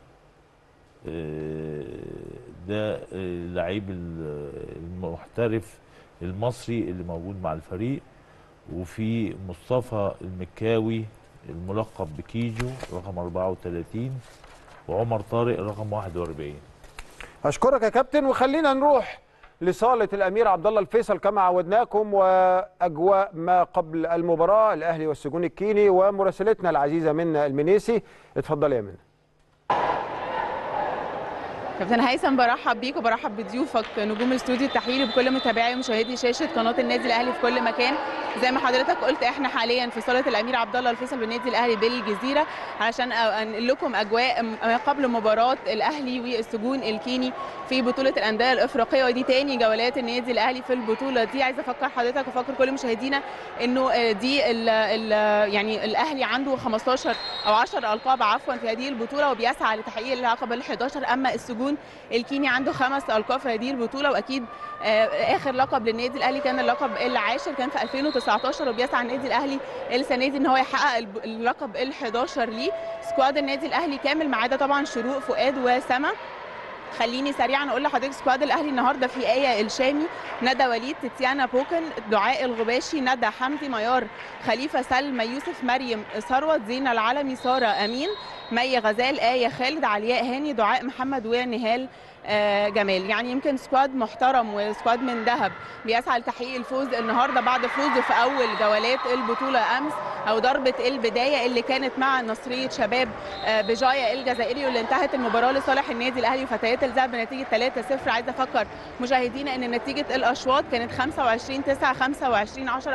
آه، ده آه، اللعيب ال- المحترف المصري اللي موجود مع الفريق وفي مصطفى المكاوي الملقب بكيجو رقم 34 وعمر طارق رقم 41 اشكرك يا كابتن وخلينا نروح لصاله الامير عبد الله الفيصل كما عودناكم واجواء ما قبل المباراه الاهلي والسجون الكيني ومراسلتنا العزيزه منى المنيسي اتفضل يا منى كابتن هيثم برحب بيك وبرحب بضيوفك نجوم الاستوديو التحليلي بكل متابعي ومشاهدي شاشه قناه النادي الاهلي في كل مكان زي ما حضرتك قلت احنا حاليا في صاله الامير عبد الله الفيصل بالنادي الاهلي بالجزيره علشان انقل لكم اجواء ما قبل مباراه الاهلي والسجون الكيني في بطوله الانديه الافريقيه ودي تاني جولات النادي الاهلي في البطوله دي عايزه افكر حضرتك وافكر كل مشاهدينا انه دي ال ال يعني الاهلي عنده 15 او 10 القاب عفوا في هذه البطوله وبيسعى لتحقيق اللقب ال 11 اما السجون الكيني عنده خمس القاب في هذه البطوله واكيد اخر لقب للنادي الاهلي كان اللقب العاشر كان في 2019 وبيسعى النادي الاهلي السنه دي ان هو يحقق اللقب ال 11 ليه سكواد النادي الاهلي كامل ما عدا طبعا شروق فؤاد وسما خليني سريعا اقول لحضرتك سكواد الاهلي النهارده في ايه الشامي ندى وليد تتيانا بوكن دعاء الغباشي ندى حمدي ميار خليفه سلمى يوسف مريم ثروت زينه العلمي ساره امين مي غزال ايه خالد علياء هاني دعاء محمد ونهال آه جمال يعني يمكن سكواد محترم وسكواد من ذهب بيسعى لتحقيق الفوز النهارده بعد فوزه في اول جولات البطوله امس او ضربه البدايه اللي كانت مع نصريه شباب آه بجايا الجزائري واللي انتهت المباراه لصالح النادي الاهلي وفتيات الذهب بنتيجه 3-0 عايزه افكر مشاهدينا ان نتيجه الاشواط كانت 25 9 25 10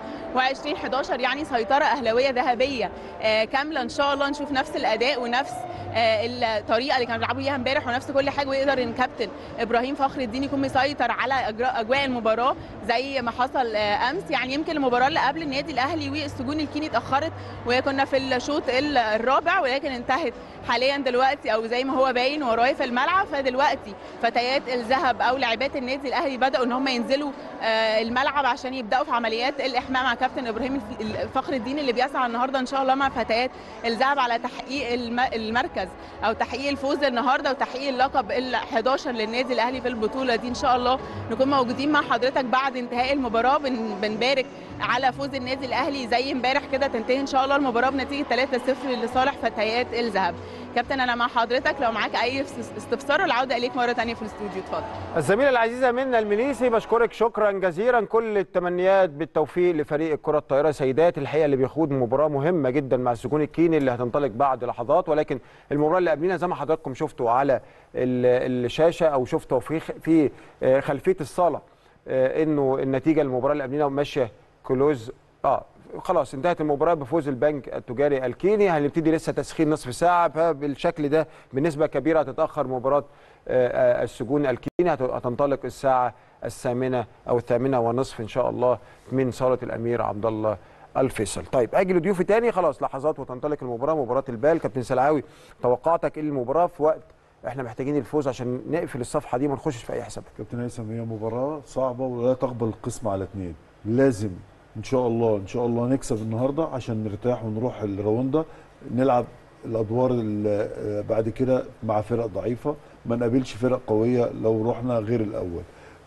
25 11 يعني سيطره اهلاويه ذهبيه آه كامله ان شاء الله نشوف نفس الاداء ونفس الطريقه اللي كانوا بيلعبوا بيها امبارح ونفس كل حاجه ويقدر ان كابتن ابراهيم فخر الدين يكون مسيطر على اجواء المباراه زي ما حصل امس يعني يمكن المباراه اللي قبل النادي الاهلي والسجون الكيني اتاخرت وكنا في الشوط الرابع ولكن انتهت حاليا دلوقتي او زي ما هو باين ورايا في الملعب فدلوقتي فتيات الذهب او لاعبات النادي الاهلي بداوا ان هم ينزلوا الملعب عشان يبداوا في عمليات الاحماء مع كابتن ابراهيم فخر الدين اللي بيسعى النهارده ان شاء الله مع فتيات الذهب على تحقيق المركز او تحقيق الفوز النهارده وتحقيق اللقب ال 11 للنادي الاهلي في البطوله دي ان شاء الله نكون موجودين مع حضرتك بعد انتهاء المباراه بنبارك على فوز النادي الاهلي زي امبارح كده تنتهي ان شاء الله المباراه بنتيجه 3-0 لصالح فتيات الذهب كابتن انا مع حضرتك لو معاك اي استفسار العوده اليك مره ثانيه في الاستوديو اتفضل الزميله العزيزه منى المنيسي بشكرك شكرا جزيلا كل التمنيات بالتوفيق لفريق الكره الطائره سيدات الحقيقه اللي بيخوض مباراه مهمه جدا مع السجون الكيني اللي هتنطلق بعد لحظات ولكن المباراه اللي قبلنا زي ما حضراتكم شفتوا على الشاشه او شفتوا في في خلفيه الصاله انه النتيجه المباراه اللي قبلنا ماشيه كلوز اه خلاص انتهت المباراه بفوز البنك التجاري الكيني هنبتدي لسه تسخين نصف ساعه فبالشكل ده بنسبه كبيره هتتاخر مباراه السجون الكيني هتنطلق الساعه الثامنه او الثامنه ونصف ان شاء الله من صاله الامير عبد الله الفيصل طيب اجي لضيوفي تاني خلاص لحظات وتنطلق المباراه مباراه البال كابتن سلعاوي توقعاتك ايه المباراه في وقت احنا محتاجين الفوز عشان نقفل الصفحه دي وما نخشش في اي حسابات كابتن هيثم هي مباراه صعبه ولا تقبل القسم على اثنين لازم ان شاء الله ان شاء الله نكسب النهارده عشان نرتاح ونروح الراوندا نلعب الادوار بعد كده مع فرق ضعيفه ما نقابلش فرق قويه لو رحنا غير الاول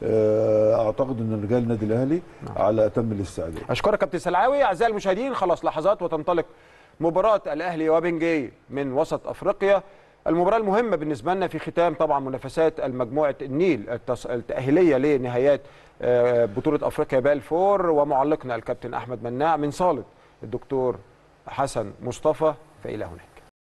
اعتقد ان رجال النادي الاهلي نعم. على اتم الاستعداد اشكرك كابتن سلعاوي اعزائي المشاهدين خلاص لحظات وتنطلق مباراه الاهلي وبنجي من وسط افريقيا المباراه المهمه بالنسبه لنا في ختام طبعا منافسات المجموعه النيل التاهيليه لنهايات بطوله افريقيا بالفور ومعلقنا الكابتن احمد مناع من صاله الدكتور حسن مصطفى فالى هناك